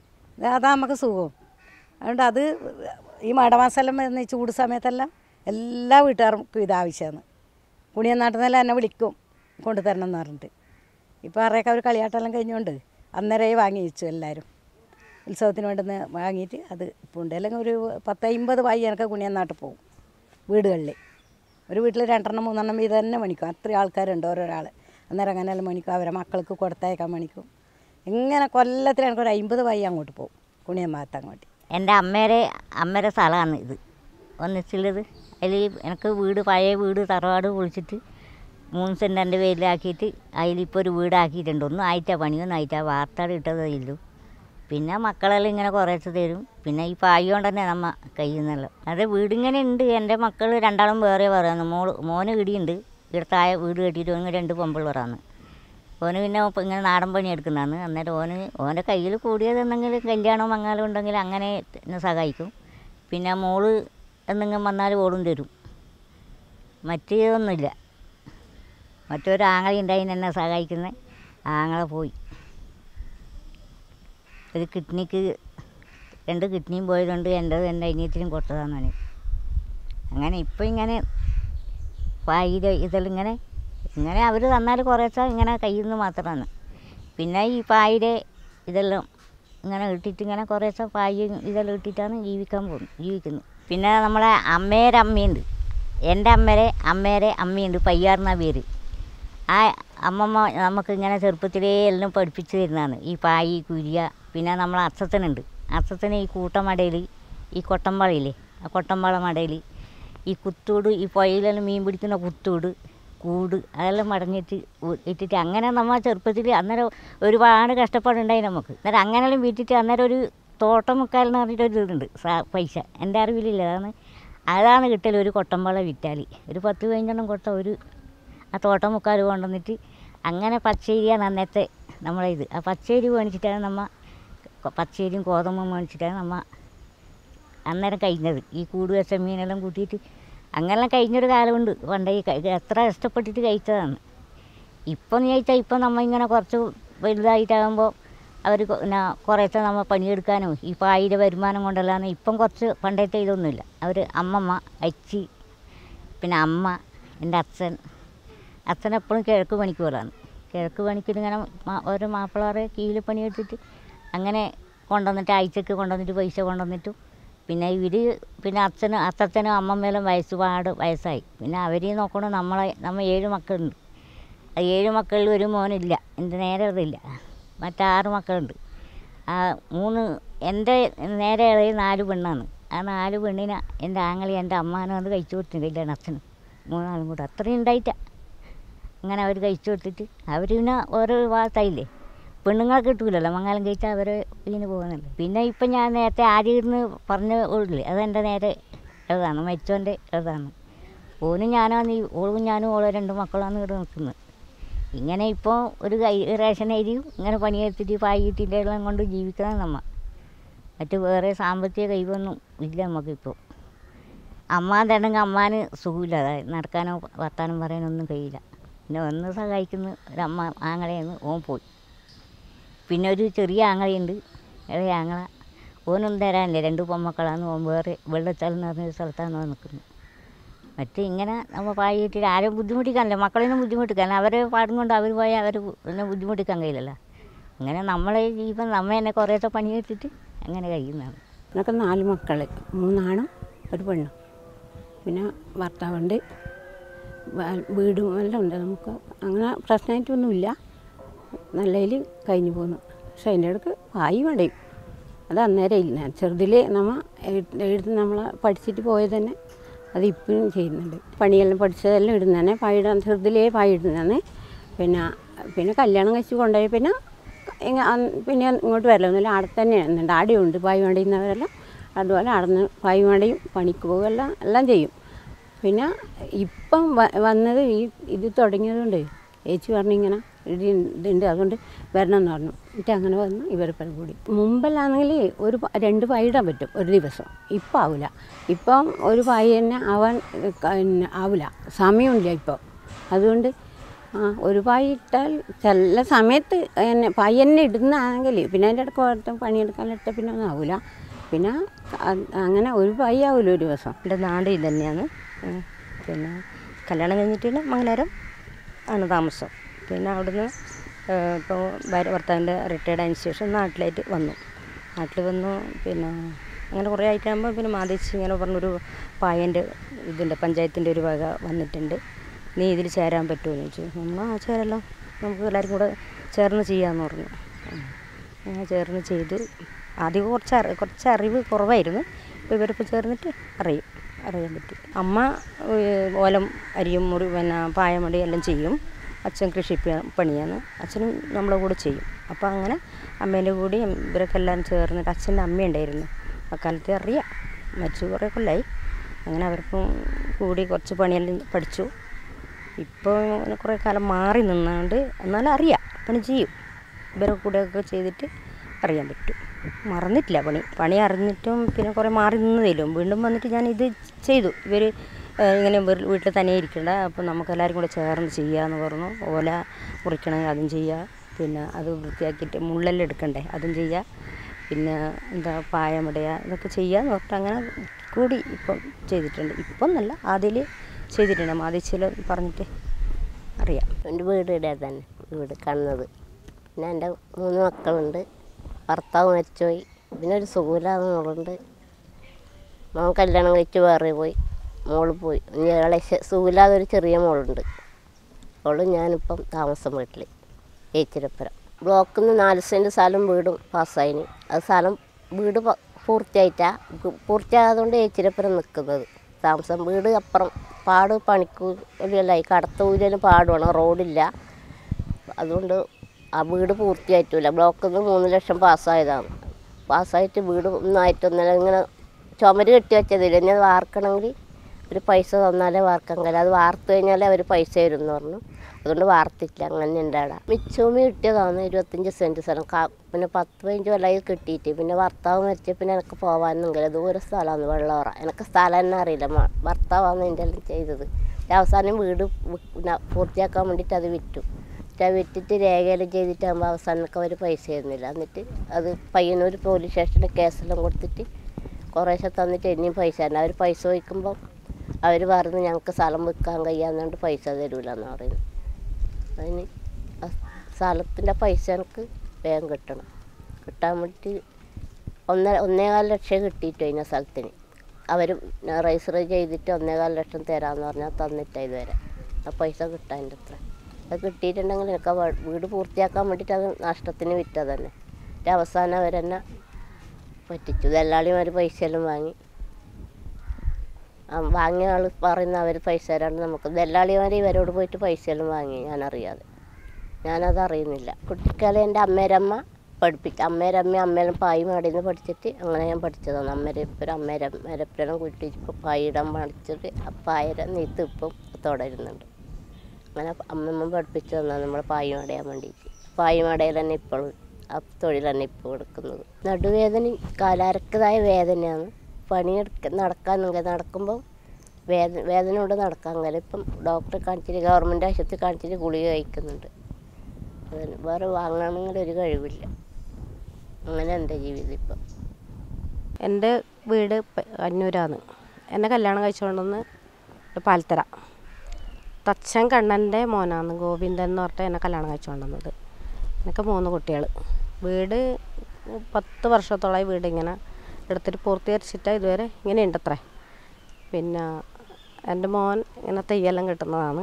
അതാ നമുക്ക് സുഖം അതുകൊണ്ട് അത് ഈ മടമാസെല്ലാം വരുന്ന ഈ ചൂട് സമയത്തെല്ലാം എല്ലാ വീട്ടുകാർക്കും ഇത് ആവശ്യമാണ് കുണിയനാട്ടിൽ നിന്നെല്ലാം എന്നെ വിളിക്കും കൊണ്ടുതരണം എന്ന് പറഞ്ഞിട്ട് ഇപ്പോൾ ആറേക്ക് അവർ കളിയാട്ടെല്ലാം കഴിഞ്ഞുകൊണ്ട് അന്നേരേ വാങ്ങി വെച്ചു എല്ലാവരും ഉത്സവത്തിന് വേണ്ടുന്ന വാങ്ങിയിട്ട് അത് ഇപ്പോൾ ഉണ്ട് അല്ലെങ്കിൽ ഒരു പത്തമ്പത് പായി എനിക്ക് കുണിയനാട്ടിൽ പോകും വീടുകളിൽ ഒരു വീട്ടിൽ രണ്ടെണ്ണം മൂന്നെണ്ണം വീതം തന്നെ മണിക്കും അത്രയും ആൾക്കാരുണ്ട് ഓരോരാൾ അന്നേരം അങ്ങനെയെല്ലാം മണിക്കും അവരെ മക്കൾക്ക് കൊടുത്തയക്കാൻ മണിക്കും ഇങ്ങനെ കൊല്ലത്തിൽ എനിക്ക് ഒരു അമ്പത് പായി അങ്ങോട്ട് പോകും കുണിയൻ ഭാഗത്ത് അങ്ങോട്ട്
എൻ്റെ അമ്മേരെ അമ്മേരെ സ്ഥലമാണ് ഇത് ഒന്നിച്ചുള്ളത് അതിൽ എനിക്ക് വീട് പഴയ വീട് തറവാട് പൊളിച്ചിട്ട് മൂന്ന് സെൻറ്റ് എൻ്റെ പേരിലാക്കിയിട്ട് അതിലിപ്പോൾ ഒരു വീടാക്കിയിട്ടുണ്ട് ഒന്നും ആയിട്ടാ പണിയൊന്നും ആയിട്ടാ വാർത്താട് ഇട്ടതേ ഉള്ളൂ പിന്നെ മക്കളെല്ലാം ഇങ്ങനെ കുറേശ്ശെ തരും പിന്നെ ഈ പായ കൊണ്ട് തന്നെ നമ്മ കഴിയുന്നല്ലോ അതെ വീടിങ്ങനെ ഉണ്ട് എൻ്റെ മക്കൾ രണ്ടാളും വേറെ പറയുന്നു മോള് മോന് ഇടിയുണ്ട് ഇവിടെ താഴെ വീട് കെട്ടിയിട്ട് ഓന് രണ്ട് പെമ്പിള്ളവരാണ് ഓന് പിന്നെ ഇപ്പം ഇങ്ങനെ നാടൻ പണി എടുക്കുന്നതാണ് അന്നേരം ഓന് ഓൻ്റെ കയ്യിൽ കൂടിയത് എന്തെങ്കിലും കല്യാണവും മങ്ങാലും ഉണ്ടെങ്കിൽ അങ്ങനെ എന്നെ സഹായിക്കും പിന്നെ മോള് എന്തെങ്കിലും വന്നാൽ ഓളും തരും മറ്റേതൊന്നുമില്ല മറ്റൊരു ആങ്ങള ഉണ്ടായിന് എന്നെ സഹായിക്കുന്ന ആങ്ങള പോയി ഒരു കിഡ്നിക്ക് രണ്ട് കിഡ്നിയും പോയതുകൊണ്ട് എൻ്റെത് എൻ്റെ അനിയത്തിനും കൊടുത്തതാണ് അങ്ങനെ ഇപ്പം ഇങ്ങനെ പായിര ഇതെല്ലാം ഇങ്ങനെ ഇങ്ങനെ അവർ തന്നാൽ കുറേശ്ശെ ഇങ്ങനെ കയ്യിൽ നിന്ന് മാത്രമാണ് പിന്നെ ഈ പായിര ഇതെല്ലാം ഇങ്ങനെ ഇട്ടിട്ട് ഇങ്ങനെ കുറേശ്ശെ പായി ഇതെല്ലാം ഇട്ടിട്ടാണ് ജീവിക്കാൻ പോകുന്നത് ജീവിക്കുന്നത് പിന്നെ നമ്മളെ അമ്മേരെ അമ്മയുണ്ട് എൻ്റെ അമ്മേരെ അമ്മേരെ അമ്മയുണ്ട് പയ്യാർന്ന പേര് ആ അമ്മമ്മ നമുക്ക് ഇങ്ങനെ ചെറുപ്പത്തിലേ എല്ലാം പഠിപ്പിച്ചു തരുന്നതാണ് ഈ പായി കുരിയ പിന്നെ നമ്മളെ അച്ഛത്തനുണ്ട് അച്ഛത്തിന് ഈ കൂട്ടമടയിൽ ഈ കൊട്ടമ്പളയില്ലേ ആ കൊട്ടമ്പള മടയിൽ ഈ കുത്തൂട് ഈ പുഴയിലെല്ലാം മീൻ പിടിക്കുന്ന കുത്തൂട് കൂട് അതെല്ലാം മടങ്ങിയിട്ട് ഉ- ഇട്ടിട്ട് അങ്ങനെ നമ്മൾ ചെറുപ്പത്തിൽ അന്നേരം ഒരുപാട് കഷ്ടപ്പാടുണ്ടായി നമുക്ക് അന്നേരം അങ്ങനെയെല്ലാം വിറ്റിട്ട് അന്നേരം ഒരു തോട്ടം മുക്കാൽ എന്ന് പറഞ്ഞിട്ട് ഒരു ഇതുണ്ട് സാ- പൈസ എൻ്റെ അറിവിലില്ല അതാണ് അതാണ് കിട്ടൽ ഒരു കൊട്ടമ്പള വിറ്റാൽ ഒരു പത്ത് പതിനഞ്ചെണ്ണം കൊട്ട ഒരു ആ തോട്ടം മുക്കാൽ കൊണ്ടുവന്നിട്ട് അങ്ങനെ പച്ചരിയാണ് അന്നത്തെ നമ്മളെ ഇത് ആ പച്ചരി മേടിച്ചിട്ടാണ് നമ്മ കൊ- പച്ചരിയും ഗോതമ്പും മേടിച്ചിട്ടാണ് നമ്മ അന്നേരം കഴിഞ്ഞത് ഈ കൂട് വെച്ച മീനെല്ലാം കൂട്ടിയിട്ട് അങ്ങനെല്ലാം കഴിഞ്ഞൊരു കാലമുണ്ട് പണ്ടേ ഈ കഴി- എത്ര ഇഷ്ടപ്പെട്ടിട്ട് കഴിച്ചതാണ് ഇപ്പം ചോദിച്ചാൽ ഇപ്പം നമ്മൾ ഇങ്ങനെ കുറച്ച് വലുതായിട്ടാകുമ്പോൾ അവർ പിന്നെ കുറേശ്ശെ നമ്മൾ പണിയെടുക്കാനോ ഈ പായിര വരുമാനം കൊണ്ടല്ലാന്ന് ഇപ്പം കുറച്ച് പണ്ടത്തെ ഇതൊന്നുമില്ല അവർ അമ്മമ്മ അച്ചി പിന്നെ അമ്മ എൻ്റെ അച്ഛൻ അച്ഛൻ എപ്പോഴും കിഴക്ക് പണിക്ക് പോലാണ് കിഴക്ക് പണിക്കിട്ട് ഇങ്ങനെ മാ- ഓരോ മാപ്പിളാറെ കീഴിൽ പണിയെടുത്തിട്ട് അങ്ങനെ കൊണ്ടുവന്നിട്ട് ആഴ്ചക്ക് കൊണ്ടുവന്നിട്ട് പൈസ കൊണ്ടുവന്നിട്ടും പിന്നെ ഇവർ പിന്നെ അച്ഛനും അത്തച്ഛനും അമ്മമ്മേലും വയസ്സ് പാട് വയസ്സായി പിന്നെ അവർ നോക്കണം നമ്മളെ നമ്മൾ ഏഴ് മക്കളുണ്ട് ആ ഏഴ് മക്കളിൽ ഒരു മോനില്ല എൻ്റെ നേരെ അതില്ല മറ്റാറ് മക്കളുണ്ട് ആ മൂന്ന് എൻ്റെ നേരെ ഇളയ നാല് പെണ്ണാണ് ആ നാല് പെണ്ണിനെ എൻ്റെ ആങ്ങളി എൻ്റെ അമ്മാനും അത് കഴിച്ചു കൊടുത്തിട്ടില്ല അച്ഛനും മൂന്നാളും കൂടെ അത്രയും ഉണ്ടായിട്ടാ അങ്ങനെ അവർ കഴിച്ചു കൊടുത്തിട്ട് അവർ പിന്നെ ഓരോ ഭാഗത്തായില്ലേ പെണ്ണുങ്ങളെ കിട്ടൂലല്ലോ മംഗലം കഴിച്ചാൽ അവർ ഇതിന് പോകുന്നില്ല പിന്നെ ഇപ്പം ഞാൻ നേരത്തെ ആര്യന്ന് പറഞ്ഞ ഉള്ളില്ലേ അതെൻ്റെ നേരെ ഏതാണ് മരിച്ചോൻ്റെ ഏതാണ് ഓനും ഞാനാണ് ഈ ഓളും ഞാനും ഓളെ രണ്ട് മക്കളാണ് ഇവിടെ നിൽക്കുന്നത് ഇങ്ങനെ ഇപ്പോൾ ഒരു കൈ റേഷൻ അരിയും ഇങ്ങനെ പണിയെടുത്തിട്ട് പായിട്ടിൻ്റെ എല്ലാം കൊണ്ട് ജീവിക്കണം നമ്മ മറ്റ് വേറെ സാമ്പത്തിക കഴിവൊന്നും ഇല്ല നമുക്കിപ്പോൾ അമ്മ തന്നെങ്കിൽ അമ്മാന് സുഖമില്ലാതായി നടക്കാനോ വർത്താനം പറയാനൊന്നും കഴിയില്ല പിന്നെ ഒന്ന് സഹായിക്കുന്ന ഒരമ്മ ആങ്ങളെന്ന് ഓൻ പോയി പിന്നെ ഒരു ചെറിയ ആങ്ങളയുണ്ട് ഇളയ ആങ്ങള ഓനൊന്നും തരാനില്ല രണ്ട് പൊമ്മക്കളാണ് ഓൻ വേറെ വെള്ളച്ചാൽ എന്ന് പറഞ്ഞൊരു സ്ഥലത്താണ് ഓൻ നിൽക്കുന്നത് മറ്റേ ഇങ്ങനെ നമ്മൾ പായിട്ട് ആരും ബുദ്ധിമുട്ടിക്കാനില്ല മക്കളെയൊന്നും ബുദ്ധിമുട്ടിക്കാൻ അവരെ പാടും കൊണ്ട് അവർ പോയാൽ അവർ പിന്നെ ബുദ്ധിമുട്ടിക്കാൻ കഴിയില്ലല്ലോ അങ്ങനെ നമ്മളെ ജീവൻ നമ്മ തന്നെ കുറേശ്ശെ പണിയെടുത്തിട്ട് അങ്ങനെ കഴിയുന്നതാണ്
എന്നൊക്കെ നാല് മക്കൾ മൂന്നാണും ഒരു പെണ്ണും പിന്നെ ഭർത്താവുണ്ട് വ- വീടും എല്ലാം ഉണ്ട് നമുക്ക് അങ്ങനെ പ്രശ്നമായിട്ടൊന്നുമില്ല നല്ലതിൽ കഴിഞ്ഞു പോകുന്നു പക്ഷെ അതിൻ്റെ ഇടയ്ക്ക് പായി വേണ്ടയും അത് അന്നേരം ഇല്ല ചെറുതിൽ നമ്മ എഴു- എഴുത്ത് നമ്മൾ പഠിച്ചിട്ട് പോയത് തന്നെ അത് ഇപ്പോഴും ചെയ്യുന്നുണ്ട് പണിയെല്ലാം പഠിച്ചതെല്ലാം ഇടുന്നതന്നെ പായിടാൻ ചെറുതിലേ പായി ഇടുന്നതാണ് പിന്നെ പിന്നെ കല്യാണം കഴിച്ച് കൊണ്ടുപോയി പിന്നെ ഇങ്ങ അന്ന് പിന്നെ ഇങ്ങോട്ട് വരലൊന്നുമില്ല അവിടെ തന്നെ ഉണ്ട് ആടെയുണ്ട് പായ് വേണ്ടിയുന്നവരെല്ലാം അതുപോലെ അവിടെ പായ് വേണ്ടിയും പണിക്ക് പോകും എല്ലാം എല്ലാം ചെയ്യും പിന്നെ ഇപ്പം വ- വന്നത് ഈ ഇത് തുടങ്ങിയതുകൊണ്ട് ചേച്ചി പറഞ്ഞു ഇങ്ങനെ ഇത് ഇതുണ്ട് അതുകൊണ്ട് വരണം എന്ന് പറഞ്ഞു എന്നിട്ട് അങ്ങനെ വന്ന് ഇവരെപ്പം കൂടി മുമ്പല്ലാണെങ്കിൽ ഒരു പ- രണ്ട് പായ ഇടാൻ പറ്റും ഒരു ദിവസം ഇപ്പം ആവില്ല ഇപ്പം ഒരു പായ തന്നെ ആവാൻ പിന്നെ ആവില്ല സമയമില്ല ഇപ്പം അതുകൊണ്ട് ആ ഒരു പായ ഇട്ടാൽ ചില സമയത്ത് എന്നെ പായ തന്നെ ഇടുന്നതാണെങ്കിൽ പിന്നെ അതിൻ്റെ ഇടയ്ക്ക് ഓർത്ത് പണിയെടുക്കാനിട്ട പിന്നെ ഒന്നും ആവില്ല പിന്നെ അത് അങ്ങനെ ഒരു പായ ആവില്ല ഒരു ദിവസം
എൻ്റെ നാട് ഇത് തന്നെയാണ് ഉം. പിന്നെ കല്യാണം കഴിഞ്ഞിട്ട് മംഗലാരം ആണ് താമസം പിന്നെ അവിടുന്ന് ഏഹ്, ഇപ്പോൾ ഭാര്യ ഭർത്താവിൻ്റെ റിട്ടയർഡ് ആയതിനു ശേഷം നാട്ടിലായിട്ട് വന്നു നാട്ടിൽ വന്നു പിന്നെ അങ്ങനെ കുറേ ആയിട്ടാകുമ്പോൾ പിന്നെ മാതേച്ചി ഇങ്ങനെ പറഞ്ഞൊരു പായൻ്റെ ഇതിൻ്റെ പഞ്ചായത്തിൻ്റെ ഒരു വക വന്നിട്ടുണ്ട് നീ ഇതിൽ ചേരാൻ പറ്റുമോ എന്ന് ചോദിച്ചു നമ്മൾ ആ ചേരല്ലോ നമുക്ക് എല്ലാവരും കൂടെ ചേർന്ന് ചെയ്യാമെന്ന് പറഞ്ഞു ഉം. അങ്ങനെ ചേർന്ന് ചെയ്തു ആദ്യം കുറച്ച് അറി കുറച്ച് അറിവ് കുറവായിരുന്നു ഇപ്പോൾ ഇവരിപ്പോൾ ചേർന്നിട്ട് അറിയും അറിയാൻ പറ്റി അമ്മ ഏഹ്, ഓലം അരിയും മുറി പിന്നെ പായമടി എല്ലാം ചെയ്യും അച്ഛൻ കൃഷി പ- പണിയാണ് അച്ഛനും നമ്മളെ കൂടെ ചെയ്യും അപ്പോൾ അങ്ങനെ അമ്മേൻ്റെ കൂടി ഇവരൊക്കെ എല്ലാം ചേർന്നിട്ട് അച്ഛൻ്റെ അമ്മയുണ്ടായിരുന്നു അക്കാലത്ത് അറിയാം മരിച്ചു കുറേ കൊല്ലമായി അങ്ങനെ അവർക്കും കൂടി കുറച്ച് പണിയെല്ലാം പഠിച്ചു ഇപ്പോൾ ഇങ്ങനെ കുറേ കാലം മാറി നിന്നുകൊണ്ട് എന്നാലും അറിയാം പണി ചെയ്യും ഇവരെ കൂടെയൊക്കെ ചെയ്തിട്ട് അറിയാൻ പറ്റും മറന്നിട്ടില്ല പണി പണി അറിഞ്ഞിട്ടും പിന്നെ കുറേ മാറി നിന്നതേലും വീണ്ടും വന്നിട്ട് ഞാൻ ഇത് ചെയ്തു ഇവർ ഇങ്ങനെ വീ- വീട്ടിൽ തന്നെ ഇരിക്കണ്ട അപ്പോൾ നമുക്ക് എല്ലാവരും കൂടെ ചേർന്ന് ചെയ്യാമെന്ന് പറഞ്ഞു ഓല മുറിക്കണമെങ്കിൽ അതും ചെയ്യുക പിന്നെ അത് വൃത്തിയാക്കിയിട്ട് മുള്ളെല്ലാം എടുക്കണ്ടേ അതും ചെയ്യുക പിന്നെ എന്താ പായമിടയ ഇതൊക്കെ ചെയ്യാന്ന് പറഞ്ഞിട്ട് അങ്ങനെ കൂടി ഇപ്പം ചെയ്തിട്ടുണ്ട് ഇപ്പം എന്നല്ല ആദ്യം ചെയ്തിട്ടുണ്ട് മാതീച്ചിൽ പറഞ്ഞിട്ട് അറിയാം
എൻ്റെ വീട് ഇവിടെ തന്നെ വീട് കണ്ണത് പിന്നെ എൻ്റെ മൂന്ന് മക്കളുണ്ട് ഭർത്താവ് മരിച്ചുപോയി പിന്നെ ഒരു സുഖമില്ലാതെ മോളുണ്ട് മോൻ കല്യാണം കഴിച്ച് വേറെ പോയി മോള് പോയി ഇനി ഇളെ സുഖമില്ലാതെ ഒരു ചെറിയ മോളുണ്ട് അവളും ഞാനിപ്പം താമസം വീട്ടിൽ ഏച്ചിരപ്പുരം ബ്ലോക്കിൽ നിന്ന് നാല് സെൻറ്റ് സ്ഥലം വീടും പാസ്സായിന് അത് സ്ഥലം വീട് പ- പൂർത്തിയായിട്ടാ ഗു- പൂർത്തിയാകാതുകൊണ്ട് ഏച്ചിരപ്പുരം നിൽക്കുന്നത് താമസം വീട് അപ്പുറം പാട് പണിക്കൂലിയല്ലായി കടത്തൂലിന് പാടുമാണ് റോഡില്ല അതുകൊണ്ട് ആ വീട് പൂർത്തിയായിട്ടില്ല ബ്ലോക്കിൽ നിന്ന് മൂന്ന് ലക്ഷം പാസ്സായതാണ് പാസ്സായിട്ട് വീട് ഒന്നായിട്ടൊന്നല്ല ഇങ്ങനെ ചുമര് കെട്ടി വെച്ചതില്ല ഇനി അത് വാർക്കണമെങ്കിൽ ഒരു പൈസ തന്നാലേ വാർക്കാൻ കഴിയും അത് വാർത്ത് കഴിഞ്ഞാലേ അവർ പൈസ തരും എന്ന് പറഞ്ഞു അതുകൊണ്ട് വാർത്തില്ല അങ്ങനെ ഉണ്ട് അവിടെ മിച്ചഭൂമി കിട്ടിയതാണ് ഇരുപത്തഞ്ച് സെൻറ്റ് സ്ഥലം കാ പിന്നെ പത്ത് പതിനഞ്ച് കൊല്ലമായി കിട്ടിയിട്ട് പിന്നെ ഭർത്താവ് മരിച്ച പിന്നെ എനിക്ക് പോകാനൊന്നും കഴിയില്ല ദൂരെ സ്ഥലമാണ് വെള്ളോറ എനിക്ക് സ്ഥലം തന്നെ അറിയില്ല മ- ഭർത്താവാണ് എൻ്റെ എല്ലാം ചെയ്തത് അവസാനം വീട് വി- പിന്നെ പൂർത്തിയാക്കാൻ വേണ്ടിയിട്ട് അത് വിറ്റു എന്നിട്ട് അത് വിറ്റിട്ട് രേഖയെല്ലാം ചെയ്തിട്ടാകുമ്പോൾ അവസാനമൊക്കെ അവർ പൈസ തരുന്നില്ല എന്നിട്ട് അത് പയ്യന്നൂർ പോലീസ് സ്റ്റേഷനിൽ കേസെല്ലാം കൊടുത്തിട്ട് കുറേശ്ശെ തന്നിട്ട് ഇനിയും പൈസ തരണം അവർ പൈസ ചോദിക്കുമ്പോൾ അവർ പറഞ്ഞു ഞങ്ങൾക്ക് സ്ഥലം വിൽക്കാൻ കഴിയാന്നുകൊണ്ട് പൈസ തരൂല എന്ന് പറയുന്നു അതിന് ആ സ്ഥലത്തിൻ്റെ പൈസ എനിക്ക് വേഗം കിട്ടണം കിട്ടാൻ വേണ്ടിയിട്ട് ഒന്നര ഒന്നേകാൽ ലക്ഷം കിട്ടിയിട്ട് അതിന സ്ഥലത്തിന് അവർ രജിസ്റ്റർ ചെയ്തിട്ട് ഒന്നേകാൽ ലക്ഷം തരാമെന്ന് പറഞ്ഞാൽ തന്നിട്ട ഇതുവരെ ആ പൈസ കിട്ടാൻ്റെ അത്ര അത് കിട്ടിയിട്ടുണ്ടെങ്കിൽ എനിക്ക് ആ വ- വീട് പൂർത്തിയാക്കാൻ വേണ്ടിയിട്ട് അത് നഷ്ടത്തിന് വിറ്റത് തന്നെ എന്നിട്ട് അവസാനം അവരെന്നെ പറ്റിച്ചു ദല്ലാളിമാർ പൈസയെല്ലാം വാങ്ങി ആ വാങ്ങിയ ആൾ പറയുന്ന അവർ പൈസ തരാണ്ട് നമുക്ക് ദല്ലാളിമാർ ഇവരോട് പോയിട്ട് പൈസയെല്ലാം വാങ്ങി ഞാനറിയാതെ ഞാനത് അറിയുന്നില്ല കുട്ടിക്കാലം എൻ്റെ അമ്മേരമ്മ പഠിപ്പിക്കുക അമ്മേരെ അമ്മ അമ്മേലും പായി മാടിയിൽ നിന്ന് പഠിച്ചിട്ട് അങ്ങനെ ഞാൻ പഠിച്ചതാണ് അമ്മേരെ ഇപ്പം അമ്മേരെ അമ്മേരെപ്പുറം കൂട്ടി പായി ഇടാൻ പഠിച്ചിട്ട് ആ പായര നെയ്ത്ത് ഇപ്പം തുടരുന്നുണ്ട് അങ്ങനെ അമ്മമ്മ പഠിപ്പിച്ചു തന്നാൽ നമ്മൾ പായി മടയാൻ വേണ്ടിയിട്ട് പായി മടയിൽ തന്നെ ഇപ്പോഴും ആ തൊഴിൽ തന്നെ ഇപ്പോൾ എടുക്കുന്നത് നടുവേദന കാലാരക്കതായ വേദനയാണ് പണിയെടുക്ക നടക്കാൻ നടക്കുമ്പോൾ വേദന വേദന കൊണ്ട് നടക്കാൻ കഴിയില്ല ഇപ്പം ഡോക്ടറെ കാണിച്ചിട്ട് ഗവൺമെൻറ് ആശുപത്രി കാണിച്ചിട്ട് ഗുളിക കഴിക്കുന്നുണ്ട് അതിന് വേറെ വാങ്ങണമെങ്കിൽ ഒരു കഴിവില്ല അങ്ങനെ എൻ്റെ ജീവിതം ഇപ്പം
എൻ്റെ വീട് പ- അന്നൂരാണ് എന്നെ കല്യാണം കഴിച്ചുകൊണ്ടുവന്ന് പാൽത്തറ തച്ചൻ കണ്ണൻ്റെ മോനാണ് ഗോവിന്ദൻ എന്ന് പറഞ്ഞിട്ട് എന്നെ കല്യാണം കഴിച്ചുകൊണ്ടുവന്നത് എനിക്ക് മൂന്ന് കുട്ടികൾ വീട് പത്ത് വർഷത്തോളമായി വീട് ഇങ്ങനെ എടുത്തിട്ട് പൂർത്തീകരിച്ചിട്ട് ഇതുവരെ ഇങ്ങനെ ഉണ്ട് അത്രേ പിന്നെ എൻ്റെ മോൻ ഇങ്ങനെ തെയ്യെല്ലാം കിട്ടുന്നതാണ്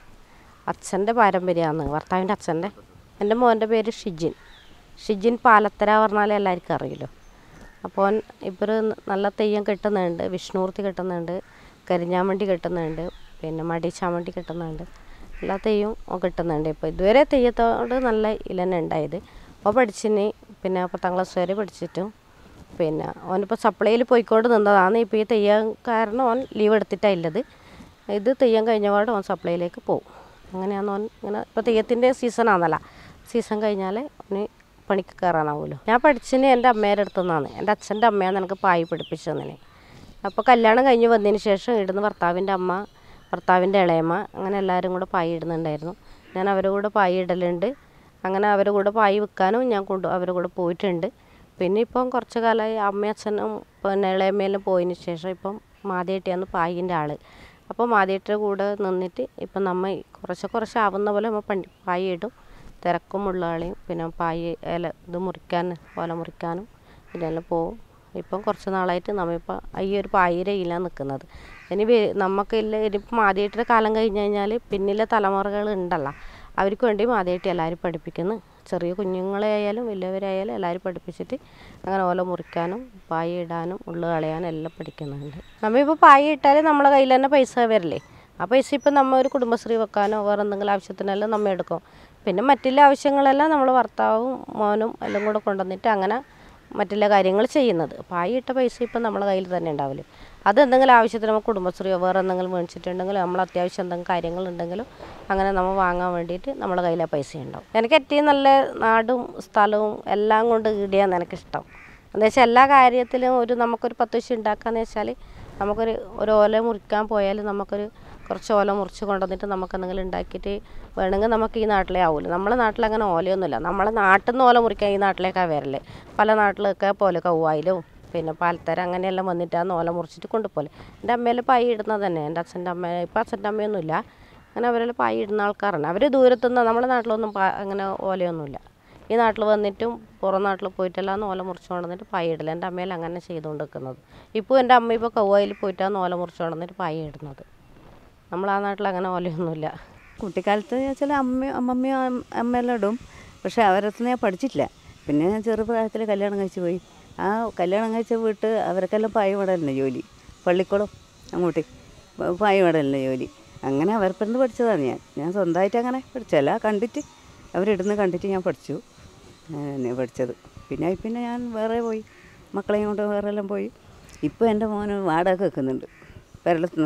അച്ഛൻ്റെ പാരമ്പര്യമാണ് ഭർത്താവിൻ്റെ അച്ഛൻ്റെ എൻ്റെ മോൻ്റെ പേര് ഷിജിൻ ഷിജിൻ പാലത്തര പറഞ്ഞാൽ എല്ലാവർക്കും അറിയുമല്ലോ അപ്പോൾ ഇപ്പോൾ നല്ല തെയ്യം കെട്ടുന്നുണ്ട് വിഷ്ണുമൂർത്തി കെട്ടുന്നുണ്ട് കരിഞ്ഞാമണ്ടി കെട്ടുന്നുണ്ട് പിന്നെ മടി ചാമണ്ടി കെട്ടുന്നുണ്ട് എല്ലാ തെയ്യവും കിട്ടുന്നുണ്ട് ഇപ്പോൾ ഇതുവരെ തെയ്യത്തോട് നല്ല ഇലന്നെ ഉണ്ടായത് അപ്പോൾ പഠിച്ചിന് പിന്നെ പത്താം ക്ലാസ് വരെ പഠിച്ചിട്ടും പിന്നെ ഓനിപ്പോൾ സപ്ലൈയിൽ പോയിക്കൊണ്ട് നിന്നതാണ് ഇപ്പോൾ ഈ തെയ്യം കാരണം ഓൻ ലീവ് എടുത്തിട്ടാണ് ഉള്ളത് ഇത് തെയ്യം കഴിഞ്ഞ പാട് ഓൻ സപ്ലൈയിലേക്ക് പോകും അങ്ങനെയാണ് ഓൻ ഇങ്ങനെ ഇപ്പോൾ തെയ്യത്തിൻ്റെ സീസണാണല്ലോ സീസൺ കഴിഞ്ഞാൽ ഓന് പണിക്ക് കയറാനാവുമല്ലോ ഞാൻ പഠിച്ചതിന് എൻ്റെ അമ്മേരുടെ അടുത്തു നിന്നാണ് എൻ്റെ അച്ഛൻ്റെ അമ്മയാണ് എനിക്ക് പായി പഠിപ്പിച്ചു തന്നെ അപ്പോൾ കല്യാണം കഴിഞ്ഞ് വന്നതിന് ശേഷം ഇടുന്ന ഭർത്താവിൻ്റെ അമ്മ ഭർത്താവിൻ്റെ ഇളയമ്മ അങ്ങനെ എല്ലാവരും കൂടെ പായി ഇടുന്നുണ്ടായിരുന്നു ഞാൻ അവരുടെ കൂടെ പായി ഇടലുണ്ട് അങ്ങനെ അവരുടെ കൂടെ പായി വിൽക്കാനും ഞാൻ കൊണ്ട് അവരുടെ കൂടെ പോയിട്ടുണ്ട് പിന്നെ ഇപ്പം കുറച്ച് കാലമായി അമ്മയും അച്ഛനും പിന്നെ ഇളയമ്മയെല്ലാം പോയതിന് ശേഷം ഇപ്പം മാതേട്ടിയാണ് പായിൻ്റെ ആൾ അപ്പോൾ മാതേട്ടിയുടെ കൂടെ നിന്നിട്ട് ഇപ്പം നമ്മ കുറച്ച് കുറച്ച് ആവുന്ന പോലെ നമ്മൾ പണി പായി ഇടും തിരക്കും ഉള്ളാളെയും പിന്നെ പായി ഇല ഇത് മുറിക്കാൻ ഓല മുറിക്കാനും ഇതിനെല്ലാം പോവും ഇപ്പം കുറച്ച് നാളായിട്ട് നമ്മളിപ്പോൾ ഈ ഒരു പായിരയിലാണ് നിൽക്കുന്നത് ഇനി വേ- നമുക്കില്ല ഇനിയിപ്പം ആദ്യമായിട്ട് കാലം കഴിഞ്ഞ് കഴിഞ്ഞാൽ പിന്നിലെ തലമുറകൾ ഉണ്ടല്ലോ അവർക്ക് വേണ്ടി ആദ്യമായിട്ട് എല്ലാവരും പഠിപ്പിക്കുന്നു ചെറിയ കുഞ്ഞുങ്ങളെ ആയാലും വലിയവരായാലും എല്ലാവരും പഠിപ്പിച്ചിട്ട് അങ്ങനെ ഓല മുറിക്കാനും പായ ഇടാനും ഉള്ളു കളയാനും എല്ലാം പഠിക്കുന്നുണ്ട് നമ്മളിപ്പോൾ പായ ഇട്ടാൽ നമ്മളെ കയ്യിൽ തന്നെ പൈസ വരില്ലേ ആ പൈസ ഇപ്പം നമ്മൾ ഒരു കുടുംബശ്രീ വെക്കാനോ വേറെ എന്തെങ്കിലും ആവശ്യത്തിനെല്ലാം നമ്മൾ എടുക്കും പിന്നെ മറ്റുള്ള ആവശ്യങ്ങളെല്ലാം നമ്മൾ ഭർത്താവും മോനും എല്ലാം കൂടെ കൊണ്ടുവന്നിട്ട് അങ്ങനെ മറ്റുള്ള കാര്യങ്ങൾ ചെയ്യുന്നത് പായി ഇട്ട പൈസ ഇപ്പം നമ്മളെ കയ്യിൽ തന്നെ ഉണ്ടാവില്ലേ അത് എന്തെങ്കിലും ആവശ്യത്തിന് നമ്മൾ കുടുംബശ്രീയോ വേറെ എന്തെങ്കിലും മേടിച്ചിട്ടുണ്ടെങ്കിൽ നമ്മൾ അത്യാവശ്യം എന്തെങ്കിലും കാര്യങ്ങളുണ്ടെങ്കിലും അങ്ങനെ നമ്മൾ വാങ്ങാൻ വേണ്ടിയിട്ട് നമ്മളെ കയ്യിൽ ആ പൈസ ഉണ്ടാവും എനിക്ക് ഏറ്റവും നല്ല നാടും സ്ഥലവും എല്ലാം കൊണ്ട് ഈടിയാണ് എനിക്കിഷ്ടം എന്ന് വെച്ചാൽ എല്ലാ കാര്യത്തിലും ഒരു നമുക്കൊരു പത്ത് പൈസ ഉണ്ടാക്കാന്ന് വെച്ചാൽ നമുക്കൊരു ഒരു ഓല മുറിക്കാൻ പോയാൽ നമുക്കൊരു കുറച്ച് ഓല മുറിച്ച് കൊണ്ടുവന്നിട്ട് നമുക്ക് എന്തെങ്കിലും ഉണ്ടാക്കിയിട്ട് വേണമെങ്കിൽ നമുക്ക് ഈ നാട്ടിലേ ആവില്ല നമ്മളെ നാട്ടിൽ അങ്ങനെ ഓലയൊന്നുമില്ല നമ്മളെ നാട്ടിൽ നിന്ന് ഓല മുറിക്കാൻ ഈ നാട്ടിലേക്കാണ് വരല് പല നാട്ടിലൊക്കെ പോലെ കൗവായിലും പിന്നെ പാൽത്തര അങ്ങനെയെല്ലാം വന്നിട്ടാണ് ഓല മുറിച്ചിട്ട് കൊണ്ടുപോലെ എൻ്റെ അമ്മയിൽ പായി ഇടുന്നത് തന്നെ എൻ്റെ അച്ഛൻ്റെ അമ്മ ഇപ്പം അച്ഛൻ്റെ അമ്മയൊന്നുമില്ല അങ്ങനെ അവരെല്ലാം പായി ഇടുന്ന ആൾക്കാരാണ് അവർ ദൂരത്തുനിന്ന് നമ്മുടെ നാട്ടിലൊന്നും പാ- അങ്ങനെ ഓലയൊന്നുമില്ല ഈ നാട്ടിൽ വന്നിട്ടും പുറം നാട്ടിൽ പോയിട്ടെല്ലാം ഓല മുറിച്ച് കൊണ്ടുവന്നിട്ട് പായ ഇടില്ല എൻ്റെ അമ്മയിൽ അങ്ങനെ ചെയ്തുകൊണ്ട് നിൽക്കുന്നത് ഇപ്പോൾ എൻ്റെ അമ്മ ഇപ്പോൾ കൗവായിൽ പോയിട്ടാണ് ഓല മുറിച്ച് കൊണ്ടുവന്നിട്ട് പായ ഇടുന്നത് നമ്മൾ ആ നാട്ടിൽ അങ്ങനെ ഓലയൊന്നുമില്ല
കുട്ടിക്കാലത്ത് വെച്ചാൽ അമ്മയും അമ്മമ്മയും അം- അമ്മയെല്ലാം ഇടും പക്ഷേ അവരടുത്ത് ഞാൻ പഠിച്ചിട്ടില്ല പിന്നെ ഞാൻ ചെറുപ്രായത്തിൽ കല്യാണം കഴിച്ച് പോയി ആ കല്യാണം കഴിച്ച വീട്ട് അവർക്കെല്ലാം പായ മടലിന് ജോലി പള്ളിക്കുളം അങ്ങോട്ട് പ- പായ മടലിന് ജോലി അങ്ങനെ അവരപ്പുറത്ത് പഠിച്ചതാണ് ഞാൻ ഞാൻ സ്വന്തമായിട്ട് അങ്ങനെ പഠിച്ചല്ല കണ്ടിട്ട് അവരിടുന്ന് കണ്ടിട്ട് ഞാൻ പഠിച്ചു അങ്ങനെ പഠിച്ചത് പിന്നെ പിന്നെ ഞാൻ വേറെ പോയി മക്കളെയും കൊണ്ട് വേറെ എല്ലാം പോയി ഇപ്പോൾ എൻ്റെ മോന് വാടക വെക്കുന്നുണ്ട് കേരളത്തിൽ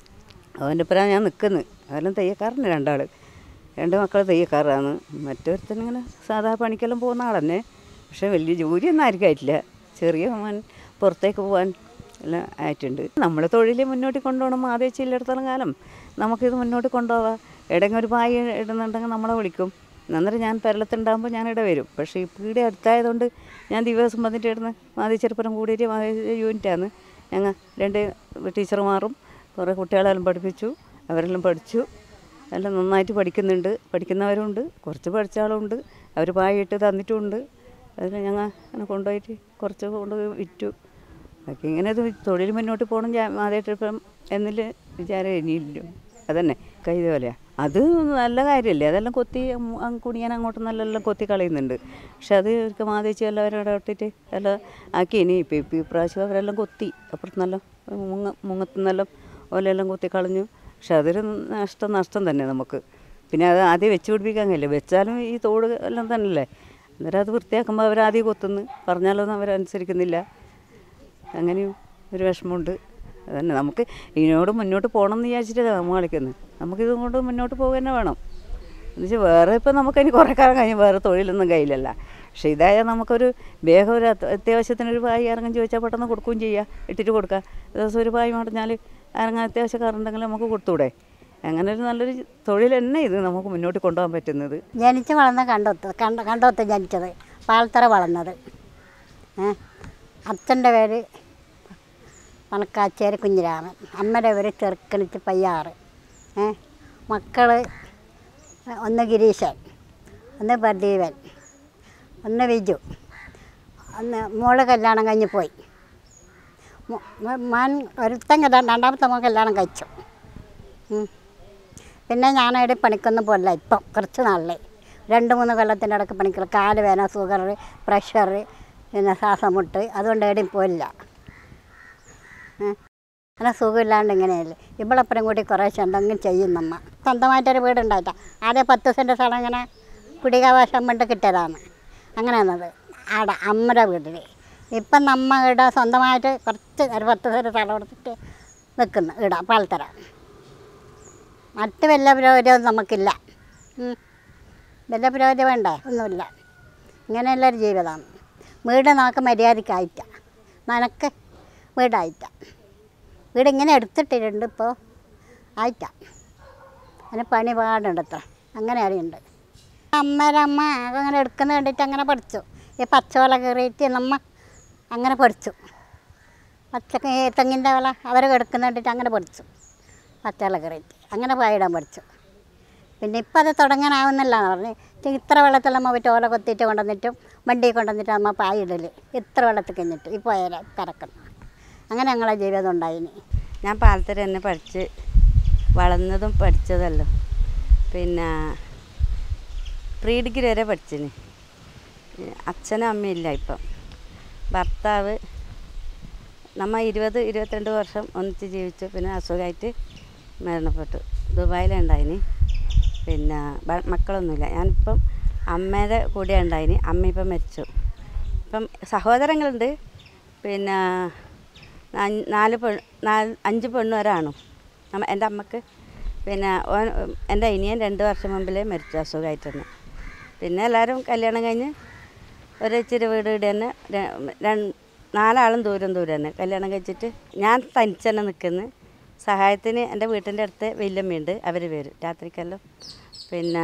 അവൻ്റെ ഒപ്പം ഞാൻ നിൽക്കുന്നത് അതെല്ലാം തെയ്യക്കാരന് രണ്ടാൾ രണ്ട് മക്കൾ തെയ്യക്കാരാണ് മറ്റൊരുത്തനിങ്ങനെ സാധാ പണിക്കെല്ലാം പോകുന്ന ആൾ തന്നെ പക്ഷേ വലിയ ജോലിയൊന്നും ആർക്കും ആയിട്ടില്ല ചെറിയ മോൻ പുറത്തേക്ക് പോകാൻ എല്ലാം ആയിട്ടുണ്ട് നമ്മൾ തൊഴിൽ മുന്നോട്ട് കൊണ്ടുപോകണം ആദ്യം കാലം നമുക്കിത് മുന്നോട്ട് കൊണ്ടുപോകാം എവിടെയെങ്കിലും ഒരു പായ ഇടുന്നുണ്ടെങ്കിൽ നമ്മളെ വിളിക്കും അന്നേരം ഞാൻ പെരളത്തുണ്ടാകുമ്പോൾ ഞാൻ ഇവിടെ വരും പക്ഷേ ഇപ്പോൾ ഇവിടെ അടുത്തായതുകൊണ്ട് ഞാൻ ദിവസം വന്നിട്ട് ഇടുന്ന് മാതി ചെറുപ്പനം കൂടിയിട്ട് മാതി യൂണിറ്റാണ് ഞങ്ങൾ രണ്ട് ടീച്ചർമാരും കുറേ കുട്ടികളെല്ലാം പഠിപ്പിച്ചു അവരെല്ലാം പഠിച്ചു എല്ലാം നന്നായിട്ട് പഠിക്കുന്നുണ്ട് പഠിക്കുന്നവരുണ്ട് കുറച്ച് പഠിച്ച ആളുണ്ട് അവർ പായിട്ട് തന്നിട്ടുമുണ്ട് അതിൽ ഞങ്ങൾ അങ്ങനെ കൊണ്ടുപോയിട്ട് കുറച്ച് കൊണ്ടുപോയി വിറ്റു അതൊക്കെ ഇങ്ങനെ ഇത് തൊഴിൽ മുന്നോട്ട് പോകണം ഞാൻ ആദ്യമായിട്ട് ഇപ്പം എന്നിൽ വിചാരം ഇനിയില്ല അതന്നെ കൈത പോലെയാ അത് നല്ല കാര്യമല്ലേ അതെല്ലാം കൊത്തി ഉം, അങ്ങ് കുണിയാൻ അങ്ങോട്ട് നല്ലെല്ലാം കൊത്തി കളയുന്നുണ്ട് പക്ഷെ അത് ഇവർക്ക് മാതേച്ച് എല്ലാവരും ഇടപെട്ടിട്ട് എല്ലാം ആക്കി ഇനി ഇപ്പം ഇപ്പം ഇപ്രാവശ്യം അവരെല്ലാം കൊത്തി അപ്പുറത്ത് നല്ല മുങ്ങ മുങ്ങത്തുനിന്നെല്ലാം ഓലെല്ലാം കൊത്തി കളഞ്ഞു പക്ഷെ അതൊരു നഷ്ടം നഷ്ടം തന്നെ നമുക്ക് പിന്നെ അത് ആദ്യം വെച്ച് പിടിപ്പിക്കാൻ കഴിയില്ല വെച്ചാലും ഈ തോട് എല്ലാം തന്നെയല്ലേ അന്നേരം അത് വൃത്തിയാക്കുമ്പോൾ അവരാദ്യം കൊത്തുന്നു പറഞ്ഞാലൊന്നും അവരനുസരിക്കുന്നില്ല അങ്ങനെയും ഒരു വിഷമമുണ്ട് അതന്നെ നമുക്ക് ഇതിനോട് മുന്നോട്ട് പോകണം എന്ന് വിചാരിച്ചിട്ടാണ് നമ്മൾ കളിക്കുന്നത് നമുക്കിതും കൊണ്ട് മുന്നോട്ട് പോകുക തന്നെ വേണം എന്നുവെച്ചാൽ വേറെ ഇപ്പം നമുക്കതിന് കുറേ കാലം കഴിഞ്ഞ് വേറെ തൊഴിലൊന്നും കയ്യിലല്ല പക്ഷേ ഇതായാൽ നമുക്കൊരു വേഗം ഒരു അത്യ- അത്യാവശ്യത്തിനൊരു പായി ഇറങ്ങാൻ ചോദിച്ചാൽ പെട്ടെന്ന് കൊടുക്കുകയും ചെയ്യാം ഇട്ടിട്ട് കൊടുക്കാം ദിവസം ഒരു പായി മടഞ്ഞാൽ ഇറങ്ങാൻ അത്യാവശ്യക്കാരുണ്ടെങ്കിൽ നമുക്ക് കൊടുത്തൂടെ അങ്ങനെ ഒരു നല്ലൊരു തൊഴിൽ തന്നെ ഇത് നമുക്ക് മുന്നോട്ട് കൊണ്ടുപോകാൻ പറ്റുന്നത്
ജനിച്ച് വളർന്ന കണ്ടോത്ത് കണ്ട കണ്ടോത്ത് ജനിച്ചത് പാൽത്തറ വളർന്നത് ഏ അച്ഛൻ്റെ പേര് പണക്കാച്ചേരി കുഞ്ഞിരാമൻ അമ്മയുടെ പേര് ചെറുക്കണിച്ച് പയ്യാറ് ഏ മക്കൾ ഒന്ന് ഗിരീശൻ ഒന്ന് പ്രദീപൻ ഒന്ന് വിജു ഒന്ന് മോള് കല്യാണം കഴിഞ്ഞ് പോയി മോ- മോ- മോൻ ഒരുത്തൻ കല്യാണം രണ്ടാമത്തെ മോൻ കല്യാണം കഴിച്ചു ഉം. പിന്നെ ഞാനവിടെ പണിക്കൊന്നും പോലില്ല ഇപ്പം കുറച്ച് നാളിലെ രണ്ട് മൂന്ന് കൊല്ലത്തിൻ്റെ ഇടയ്ക്ക് പണിക്കില്ല കാല് വേന ഷുഗർ പ്രഷർ പിന്നെ ശ്വാസമുട്ട് അതുകൊണ്ട് എവിടെയും പോയില്ല ഏ? അങ്ങനെ സുഖമില്ലാണ്ട് ഇങ്ങനെയല്ലേ ഇവളപ്പുറം കൂടി കുറേശ്ശെ എന്തെങ്കിലും ചെയ്യും നമ്മ സ്വന്തമായിട്ടൊരു വീടുണ്ടായിട്ടാ ആദ്യം പത്ത് സെൻറ്റ് സ്ഥലം ഇങ്ങനെ കുടികാവകാശം കൊണ്ട് കിട്ടിയതാണ് അങ്ങനെയാണത് ആടെ അമ്മയുടെ വീട്ടിൽ ഇപ്പം നമ്മ ഇവിടെ സ്വന്തമായിട്ട് കുറച്ച് ഒരു പത്ത് സെൻറ്റ് സ്ഥലം എടുത്തിട്ട് നിൽക്കുന്നു ഇവിടെ പാൽത്തറ മറ്റ് വല്ല പുരോഗതിയൊന്നും നമുക്കില്ല ഉം. വല്ല പുരോഗതി വേണ്ടേ ഒന്നുമില്ല ഇങ്ങനെയുള്ളൊരു ജീവിതമാണ് വീട് നമുക്ക് മര്യാദയ്ക്കായിട്ട നനക്ക് വീടായിട്ട വീട് ഇങ്ങനെ എടുത്തിട്ടിട്ടുണ്ട് ഇപ്പോൾ ആയിട്ട അതിന് പണി പാടുണ്ട് അത്ര അങ്ങനെ അറിയുണ്ട് അമ്മേരെ അമ്മ അങ്ങനെ എടുക്കുന്ന കണ്ടിട്ട് അങ്ങനെ പഠിച്ചു ഈ പച്ചവല കയറിയിട്ട് നമ്മ അങ്ങനെ പഠിച്ചു പച്ച തെങ്ങിൻ്റെ വില അവർ എടുക്കുന്ന കണ്ടിട്ട് അങ്ങനെ പഠിച്ചു പച്ചവല കയറിയിട്ട് അങ്ങനെ പായിടാൻ പഠിച്ചു പിന്നെ ഇപ്പം അത് തുടങ്ങാനാവുന്നില്ല എന്ന് പറഞ്ഞ് ഇച്ചിരി ഇത്ര വെള്ളത്തിൽ നമ്മൾ പോയിട്ട് ഓല കൊത്തിയിട്ട് കൊണ്ടുവന്നിട്ടും വണ്ടി കൊണ്ടുവന്നിട്ട് നമ്മൾ പായിടൽ ഇത്ര വെള്ളത്തിൽ കഴിഞ്ഞിട്ട് ഈ പോയാൽ കറക്കുന്നു അങ്ങനെ ഞങ്ങളെ ജീവിതം ഉണ്ടായിനി
ഞാൻ പാലത്തര തന്നെ പഠിച്ച് വളർന്നതും പഠിച്ചതല്ലോ പിന്നെ പ്രീ ഡിഗ്രി വരെ പഠിച്ചിന് അച്ഛനും അമ്മയില്ല ഇപ്പം ഭർത്താവ് നമ്മ ഇരുപത് ഇരുപത്തിരണ്ട് വർഷം ഒന്നിച്ച് ജീവിച്ചു പിന്നെ അസുഖമായിട്ട് മരണപ്പെട്ടു ദുബായിലുണ്ടായിന് പിന്നെ ബ- മക്കളൊന്നുമില്ല ഞാനിപ്പം അമ്മയുടെ കൂടെ ഉണ്ടായിന് അമ്മ ഇപ്പം മരിച്ചു ഇപ്പം സഹോദരങ്ങളുണ്ട് പിന്നെ നാ- നാല് പെ നാല് അഞ്ച് പെണ്ണും ഒരാണും അമ്മ എൻ്റെ അമ്മക്ക് പിന്നെ ഓൻ എൻ്റെ അനിയൻ രണ്ട് വർഷം മുമ്പിലേ മരിച്ചു അസുഖമായിട്ട് തന്നെ പിന്നെ എല്ലാവരും കല്യാണം കഴിഞ്ഞ് ഒരു ഇച്ചിരി വീട് ഇവിടെ തന്നെ ര- രണ്ട് നാലാളും ദൂരം ദൂരം തന്നെ കല്യാണം കഴിച്ചിട്ട് ഞാൻ തനിച്ച് തന്നെ നിൽക്കുന്നു സഹായത്തിന് എൻ്റെ വീട്ടിൻ്റെ അടുത്ത് വല്യമ്മയുണ്ട് അവർ വരും രാത്രിക്കെല്ലാം പിന്നെ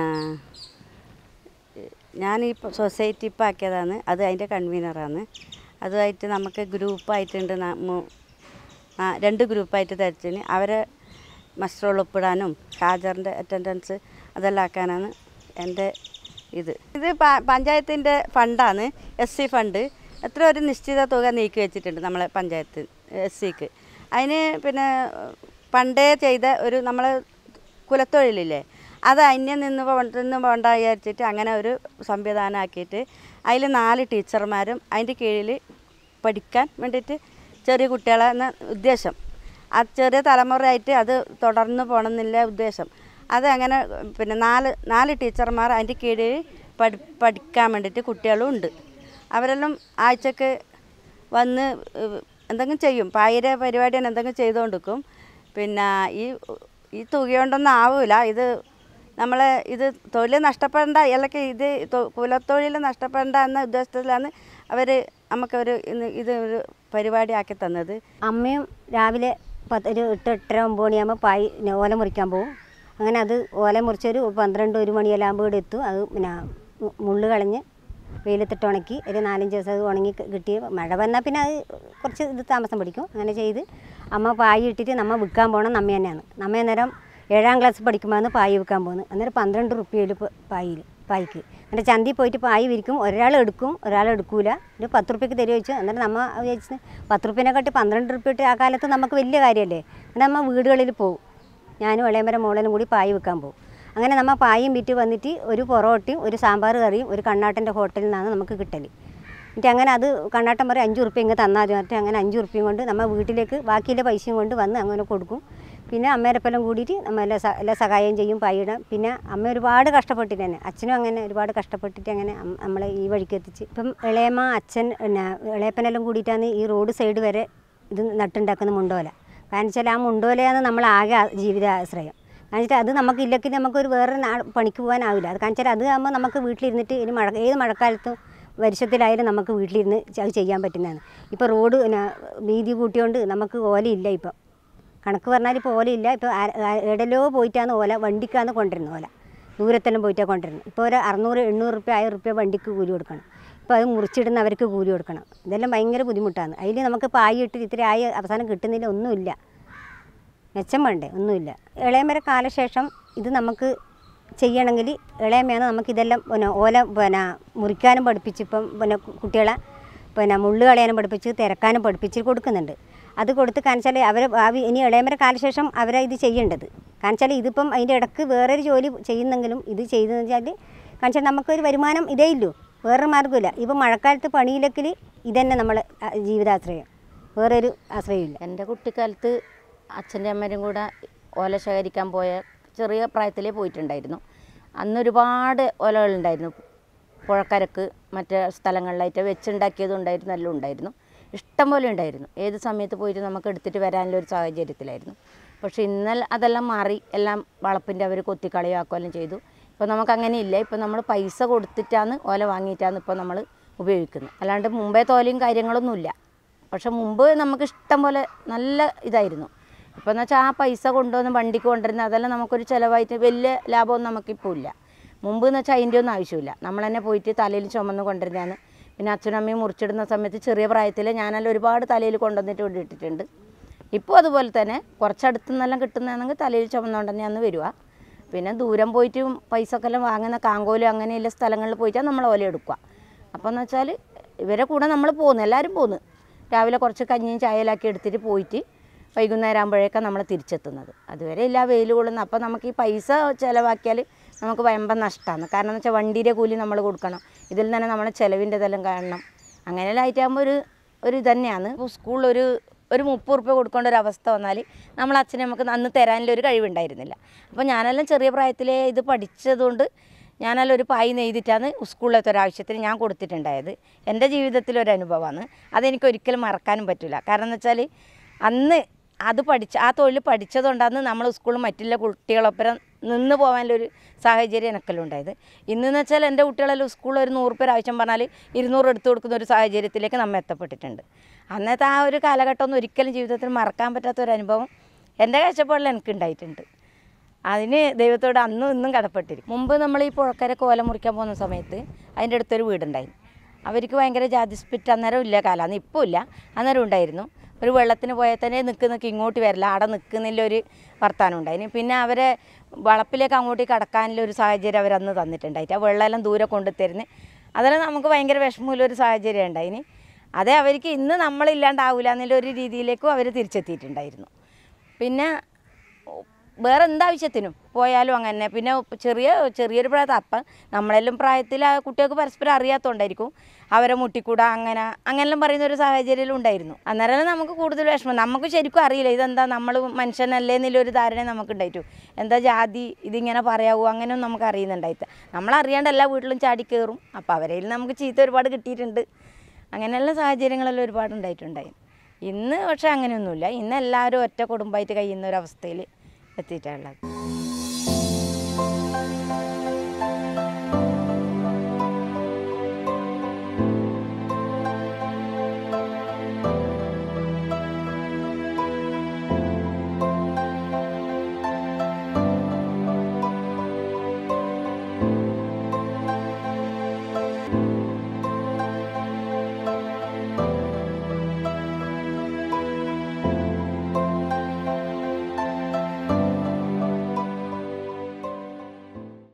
ഞാൻ ഈ സൊസൈറ്റി ഇപ്പോൾ ആക്കിയതാണ് അത് അതിൻ്റെ കൺവീനറാണ് അതുമായിട്ട് നമുക്ക് ഗ്രൂപ്പായിട്ടുണ്ട് ന- മു- ആ, രണ്ട് ഗ്രൂപ്പായിട്ട് തരച്ചിന് അവരെ മസ്റ്ററോൾ ഒപ്പിടാനും ഹാജറിൻ്റെ അറ്റൻഡൻസ് അതെല്ലാം ആക്കാനാണ് എൻ്റെ ഇത് ഇത് പ- പഞ്ചായത്തിൻ്റെ ഫണ്ടാണ് എസ് സി ഫണ്ട് എത്ര ഒരു നിശ്ചിത തുക നീക്കി വെച്ചിട്ടുണ്ട് നമ്മളെ പഞ്ചായത്ത് എസ് സിക്ക് അതിന് പിന്നെ പണ്ടേ ചെയ്ത ഒരു നമ്മളെ കുലത്തൊഴിലില്ലേ അത് അന്യം നിന്ന് നിന്ന് പോകണ്ട വിചാരിച്ചിട്ട് അങ്ങനെ ഒരു സംവിധാനം ആക്കിയിട്ട് അതിൽ നാല് ടീച്ചർമാരും അതിൻ്റെ കീഴിൽ പഠിക്കാൻ വേണ്ടിയിട്ട് ചെറിയ കുട്ടികളെ എന്ന ഉദ്ദേശം ആ ചെറിയ തലമുറയായിട്ട് അത് തുടർന്ന് പോകണമെന്നില്ല ഉദ്ദേശം അത് അങ്ങനെ പിന്നെ നാല് നാല് ടീച്ചർമാർ അതിൻ്റെ കീഴിൽ പഠി പഠിക്കാൻ വേണ്ടിയിട്ട് കുട്ടികളും ഉണ്ട് അവരെല്ലാം ആഴ്ചക്ക് വന്ന് ഏഹ്, എന്തെങ്കിലും ചെയ്യും പായര പരിപാടിയാണ് എന്തെങ്കിലും ചെയ്തുകൊണ്ടിരിക്കും പിന്നെ ഈ ഈ തുക കൊണ്ടൊന്നും ആവില്ല ഇത് നമ്മളെ ഇത് തൊഴിൽ നഷ്ടപ്പെടേണ്ട അല്ലെങ്കിൽ ഇത് തൊ- കുലത്തൊഴിൽ നഷ്ടപ്പെടേണ്ട എന്ന ഉദ്ദേശത്തിലാണ് അവർ നമുക്കൊരു ഇന്ന് ഇത് ഒരു പരിപാടി ആക്കി തന്നത്
അമ്മയും രാവിലെ പത്ത് ഒരു എട്ട് എട്ടര ഒമ്പത് മണിയാകുമ്പോൾ പായി പിന്നെ ഓല മുറിക്കാൻ പോകും അങ്ങനെ അത് ഓല മുറിച്ചൊരു പന്ത്രണ്ട് ഒരു മണിയെല്ലാം ആകുമ്പോൾ ഇവിടെ എത്തും അത് പിന്നെ മു- മുള്ള് കളഞ്ഞ് വെയിലത്തിട്ട് ഉണക്കി ഒരു നാലഞ്ച് ദിവസം അത് ഉണങ്ങി ക- കിട്ടി മഴ വന്നാൽ പിന്നെ അത് കുറച്ച് ഇത് താമസം പിടിക്കും അങ്ങനെ ചെയ്ത് അമ്മ പായി ഇട്ടിട്ട് നമ്മ വിൽക്കാൻ പോകണം നമ്മ തന്നെയാണ് നമ്മ അന്നേരം ഏഴാം ക്ലാസ് പഠിക്കുമ്പോഴാണ് പായി വിൽക്കാൻ പോകുന്നത് അന്നേരം പന്ത്രണ്ട് റുപ്യയിൽ പായിൽ പായ്ക്ക് എന്നിട്ട് ചന്തി പോയിട്ട് പായി വിരിക്കും ഒരാൾ എടുക്കും ഒരാൾ എടുക്കൂല ഒരു പത്ത് റുപ്യക്ക് തരുമോ ചോദിച്ചു അന്നേരം നമ്മ വിചാരിച്ചത് പത്ത് റുപ്യനെക്കാട്ടി പന്ത്രണ്ട് റുപ്യ ഇട്ട് ആ കാലത്ത് നമുക്ക് വലിയ കാര്യമല്ലേ എന്നിട്ട് നമ്മ വീടുകളിൽ പോകും ഞാനും ഇളയമ്പരം മോളനും കൂടി പായി വിൽക്കാൻ പോകും അങ്ങനെ നമ്മ പായും വിറ്റ് വന്നിട്ട് ഒരു പൊറോട്ടയും ഒരു സാമ്പാർ കറിയും ഒരു കണ്ണാട്ടൻ്റെ ഹോട്ടലിൽ നിന്നാണ് നമുക്ക് കിട്ടൽ എന്നിട്ട് അങ്ങനെ അത് കണ്ണാട്ടം പറയും അഞ്ച് ഉറുപ്പ്യ ഇങ്ങ് തന്നാൽ മതി എന്നിട്ട് അങ്ങനെ അഞ്ച് ഉറുപ്പ്യം കൊണ്ട് നമ്മൾ വീട്ടിലേക്ക് ബാക്കിയുള്ള പൈസയും കൊണ്ട് വന്ന് അങ്ങനെ കൊടുക്കും
പിന്നെ അമ്മേരെപ്പെല്ലാം കൂടിയിട്ട് നമ്മ എല്ലാ സ- എല്ലാ സഹായം ചെയ്യും പായിടാം പിന്നെ അമ്മ ഒരുപാട് കഷ്ടപ്പെട്ടിട്ട് തന്നെ അച്ഛനും അങ്ങനെ ഒരുപാട് കഷ്ടപ്പെട്ടിട്ട് അങ്ങനെ അം- നമ്മളെ ഈ വഴിക്ക് എത്തിച്ച് ഇപ്പം ഇളയമ്മ അച്ഛൻ പിന്നെ ഇളയപ്പനെല്ലാം കൂടിയിട്ടാണ് ഈ റോഡ് സൈഡ് വരെ ഇത് നട്ടുണ്ടാക്കുന്ന മുണ്ടോല കാരണം വെച്ചാൽ ആ മുണ്ടോലയാണ് നമ്മളാകെ ആ- ജീവിതാശ്രയം കാരണം വെച്ചാൽ അത് നമുക്ക് ഇല്ലെങ്കിൽ നമുക്കൊരു വേറെ നാ പണിക്ക് പോകാനാവില്ല അത് കാരണം വെച്ചാൽ അത് ആകുമ്പോൾ നമുക്ക് വീട്ടിലിരുന്നിട്ട് ഇനി മഴ ഏത് മഴക്കാലത്തും വർഷത്തിലായാലും നമുക്ക് വീട്ടിലിരുന്ന് ച- അത് ചെയ്യാൻ പറ്റുന്നതാണ് ഇപ്പോൾ റോഡ് പിന്നെ വീതി കൂട്ടിയോണ്ട് നമുക്ക് ഓലയില്ല ഇപ്പം കണക്ക് പറഞ്ഞാൽ ഇപ്പോൾ ഓലയില്ല ഇപ്പോൾ എടലോ പോയിട്ടാണ് ഓല വണ്ടിക്കാണ് കൊണ്ടുവരുന്നത് ഓല ദൂരത്തെല്ലാം പോയിട്ടാണ് കൊണ്ടുവരുന്നത് ഇപ്പോൾ ഒരു അറുന്നൂറ് എണ്ണൂറ് റുപ്യ ആയിരം റുപ്യ വണ്ടിക്ക് കൂലി കൊടുക്കണം ഇപ്പോൾ അത് മുറിച്ചിടുന്നവർക്ക് കൂലി കൊടുക്കണം ഇതെല്ലാം ഭയങ്കര ബുദ്ധിമുട്ടാണ് അതിൽ നമുക്ക് പായി ഇട്ട് ഇത്തിരി ആയി അവസാനം കിട്ടുന്നില്ല ഒന്നുമില്ല മെച്ചം വേണ്ടേ ഒന്നുമില്ല ഇളയമര കാലശേഷം ഇത് നമുക്ക് ചെയ്യണമെങ്കിൽ ഇളയമയാണ് നമുക്കിതെല്ലാം പിന്നെ ഓല പിന്നെ മുറിക്കാനും പഠിപ്പിച്ച് ഇപ്പം പിന്നെ കു- കുട്ടികളെ പിന്നെ മുള്ളു കളയാനും പഠിപ്പിച്ച് തിരക്കാനും പഠിപ്പിച്ച് കൊടുക്കുന്നുണ്ട് അത് കൊടുത്ത് കാണിച്ചാൽ അവർ ഭാവി ഇനി ഇളയമര കാലശേഷം അവരെ ഇത് ചെയ്യേണ്ടത് കാണിച്ചാൽ ഇതിപ്പം അതിൻ്റെ ഇടക്ക് വേറൊരു ജോലി ചെയ്യുന്നെങ്കിലും ഇത് ചെയ്തെന്ന് വെച്ചാൽ കാണിച്ചാൽ നമുക്കൊരു വരുമാനം ഇതേ ഇല്ലൂ വേറൊരു മാർഗ്ഗമില്ല ഇപ്പം മഴക്കാലത്ത് പണിയില്ലെങ്കിൽ ഇതന്നെ നമ്മളെ ആ, ജീവിതാശ്രയം വേറൊരു ആശ്രയമില്ല
എൻ്റെ കുട്ടിക്കാലത്ത് അച്ഛൻ്റെ അമ്മേരും കൂടെ ഓല ശേഖരിക്കാൻ പോയ ചെറിയ പ്രായത്തിലേ പോയിട്ടുണ്ടായിരുന്നു അന്ന് ഒരുപാട് ഓലകളുണ്ടായിരുന്നു പുഴക്കരക്ക് മറ്റ് സ്ഥലങ്ങളിലായിട്ട് വെച്ചുണ്ടാക്കിയതും ഉണ്ടായിരുന്നു എല്ലാം ഉണ്ടായിരുന്നു ഇഷ്ടം പോലെ ഉണ്ടായിരുന്നു ഏത് സമയത്ത് പോയിട്ട് നമുക്ക് എടുത്തിട്ട് വരാനുള്ള ഒരു സാഹചര്യത്തിലായിരുന്നു പക്ഷേ ഇന്നലെ അതെല്ലാം മാറി എല്ലാം വളപ്പിൻ്റെ അവർ കൊത്തിക്കളയാക്കുകയെല്ലാം ചെയ്തു ഇപ്പോൾ നമുക്ക് അങ്ങനെ ഇല്ല ഇപ്പോൾ നമ്മൾ പൈസ കൊടുത്തിട്ടാണ് ഓല വാങ്ങിയിട്ടാണ് ഇപ്പോൾ നമ്മൾ ഉപയോഗിക്കുന്നത് അല്ലാണ്ട് മുമ്പേ തോലയും കാര്യങ്ങളൊന്നുമില്ല പക്ഷെ മുമ്പ് നമുക്ക് ഇഷ്ടം പോലെ നല്ല ഇതായിരുന്നു ഇപ്പോൾ എന്ന് വെച്ചാൽ ആ പൈസ കൊണ്ടുവന്ന് വണ്ടിക്ക് കൊണ്ടുവരുന്ന അതെല്ലാം നമുക്കൊരു ചിലവായിട്ട് വലിയ ലാഭമൊന്നും നമുക്കിപ്പോൾ ഇല്ല മുമ്പ് എന്ന് വെച്ചാൽ അതിൻ്റെ ഒന്നും ആവശ്യമില്ല നമ്മൾ തന്നെ പോയിട്ട് തലയിൽ ചുമന്ന് കൊണ്ടുവരുന്നതാണ് പിന്നെ അച്ഛനും അമ്മയും മുറിച്ചിടുന്ന സമയത്ത് ചെറിയ പ്രായത്തിൽ ഞാനെല്ലാം ഒരുപാട് തലയിൽ കൊണ്ടുവന്നിട്ട് ഇവിടെ ഇട്ടിട്ടുണ്ട് ഇപ്പോൾ അതുപോലെ തന്നെ കുറച്ചടുത്തു നിന്നെല്ലാം കിട്ടുന്നതാണെങ്കിൽ തലയിൽ ചുമന്നുകൊണ്ട് തന്നെയാണ് വരിക പിന്നെ ദൂരം പോയിട്ട് പൈസ ഒക്കെ എല്ലാം വാങ്ങുന്ന കാങ്കോലും അങ്ങനെയുള്ള സ്ഥലങ്ങളിൽ പോയിട്ടാണ് നമ്മൾ ഓല എടുക്കുക അപ്പോൾ എന്ന് വെച്ചാൽ ഇവരെ കൂടെ നമ്മൾ പോകുന്നു എല്ലാവരും പോകുന്നു രാവിലെ കുറച്ച് കഞ്ഞിയും ചായയിലാക്കി എടുത്തിട്ട് പോയിട്ട് വൈകുന്നേരം ആകുമ്പോഴേക്കാണ് നമ്മൾ തിരിച്ചെത്തുന്നത് അതുവരെ ഇല്ല വെയിൽ കൊള്ളുന്ന അപ്പോൾ നമുക്ക് ഈ പൈസ ചിലവാക്കിയാൽ നമുക്ക് വയമ്പം നഷ്ടമാണ് കാരണം എന്ന് വെച്ചാൽ വണ്ടിയുടെ കൂലി നമ്മൾ കൊടുക്കണം ഇതിൽ തന്നെ നമ്മളെ ചിലവിൻ്റെ ഇതെല്ലാം കാണണം അങ്ങനെയെല്ലാം ആയിട്ടാകുമ്പോൾ ഒരു ഒരു ഇതന്നെയാണ് ഇപ്പോൾ സ്കൂളിൽ ഒരു ഒരു മുപ്പത് ഉറുപ്പ്യ കൊടുക്കേണ്ട ഒരു അവസ്ഥ വന്നാൽ നമ്മൾ അച്ഛനെ നമുക്ക് അന്ന് തരാനുള്ള ഒരു കഴിവുണ്ടായിരുന്നില്ല അപ്പോൾ ഞാനെല്ലാം ചെറിയ പ്രായത്തിലേ ഇത് പഠിച്ചതുകൊണ്ട് ഞാനെല്ലാം ഒരു പായി നെയ്തിട്ടാണ് സ്കൂളിലത്തെ ഒരാവശ്യത്തിന് ഞാൻ കൊടുത്തിട്ടുണ്ടായത് എൻ്റെ ജീവിതത്തിലൊരു അനുഭവമാണ് അതെനിക്ക് ഒരിക്കലും മറക്കാനും പറ്റില്ല കാരണം എന്ന് വെച്ചാൽ അന്ന് അത് പഠിച്ച ആ തൊഴിൽ പഠിച്ചതുകൊണ്ടാണ് നമ്മൾ സ്കൂളിൽ മറ്റുള്ള കുട്ടികളൊപ്പം നിന്ന് പോകാനുള്ളൊരു സാഹചര്യം എനിക്കെല്ലാം ഉണ്ടായത് ഇന്നെന്ന് വെച്ചാൽ എൻ്റെ കുട്ടികളെല്ലാം സ്കൂളിൽ ഒരു നൂറ് പേർ ആവശ്യം പറഞ്ഞാൽ ഇരുന്നൂറ് എടുത്തു കൊടുക്കുന്ന ഒരു സാഹചര്യത്തിലേക്ക് നമ്മൾ എത്തപ്പെട്ടിട്ടുണ്ട് അന്നത്തെ ആ ഒരു കാലഘട്ടമൊന്നും ഒരിക്കലും ജീവിതത്തിൽ മറക്കാൻ പറ്റാത്ത ഒരു അനുഭവം എൻ്റെ കാഴ്ചപ്പാടിൽ എനിക്ക് ഉണ്ടായിട്ടുണ്ട് അതിന് ദൈവത്തോട് അന്നും ഇന്നും കടപ്പെട്ടിരിക്കും മുമ്പ് നമ്മൾ ഈ പുഴക്കര കോല മുറിക്കാൻ പോകുന്ന സമയത്ത് അതിൻ്റെ അടുത്തൊരു വീടുണ്ടായി അവർക്ക് ഭയങ്കര ജാതി സ്പിറ്റ് അന്നേരം ഇല്ല കാലമാണ് ഇപ്പോൾ ഇല്ല അന്നേരം ഉണ്ടായിരുന്നു ഒരു വെള്ളത്തിന് പോയാൽ തന്നെ നിൽക്ക് നിൽക്ക് ഇങ്ങോട്ട് വരില്ല അവിടെ നിൽക്കുന്നില്ല ഒരു വർത്താനം ഉണ്ടായിന് പിന്നെ അവരെ വളപ്പിലേക്ക് അങ്ങോട്ട് കടക്കാനുള്ള ഒരു സാഹചര്യം അവരന്ന് തന്നിട്ടുണ്ടായിട്ട് ആ വെള്ളമെല്ലാം ദൂരെ കൊണ്ടു തരുന്നത് അതെല്ലാം നമുക്ക് ഭയങ്കര വിഷമമുള്ള ഒരു സാഹചര്യം ഉണ്ടായിന് അതേ അവർക്ക് ഇന്ന് നമ്മളില്ലാണ്ടാവില്ല എന്നുള്ള ഒരു രീതിയിലേക്കും അവർ തിരിച്ചെത്തിയിട്ടുണ്ടായിരുന്നു പിന്നെ വേറെ എന്താവശ്യത്തിനും പോയാലും അങ്ങനെ പിന്നെ ചെറിയ ചെറിയൊരു പ്രായത്തിൽ അപ്പം നമ്മളെല്ലാം പ്രായത്തിൽ ആ കുട്ടികൾക്ക് പരസ്പരം അറിയാത്തതുകൊണ്ടായിരിക്കും അവരെ മുട്ടിക്കൂടാ അങ്ങനെ അങ്ങനെല്ലാം പറയുന്ന ഒരു സാഹചര്യം ഉണ്ടായിരുന്നു അന്നേരം നമുക്ക് കൂടുതൽ വിഷമം നമുക്ക് ശരിക്കും അറിയില്ല ഇതെന്താ നമ്മൾ മനുഷ്യനല്ലേ എന്നുള്ളൊരു ധാരണ നമുക്ക് ഉണ്ടായിട്ടു എന്താ ജാതി ഇതിങ്ങനെ പറയാവൂ അങ്ങനെയൊന്നും നമുക്ക് അറിയുന്നുണ്ടായില്ല നമ്മളറിയാണ്ട് എല്ലാ വീട്ടിലും ചാടി കയറും അപ്പോൾ അവരിൽ നമുക്ക് ചീത്ത ഒരുപാട് കിട്ടിയിട്ടുണ്ട് അങ്ങനെയുള്ള സാഹചര്യങ്ങളെല്ലാം ഒരുപാട് ഉണ്ടായിട്ടുണ്ടായി ഇന്ന് പക്ഷേ അങ്ങനെയൊന്നുമില്ല ഇന്ന് എല്ലാവരും ഒറ്റ കുടുംബമായിട്ട് കഴിയുന്ന ഒരു അവസ്ഥയിൽ എത്തിയിട്ടുള്ളത്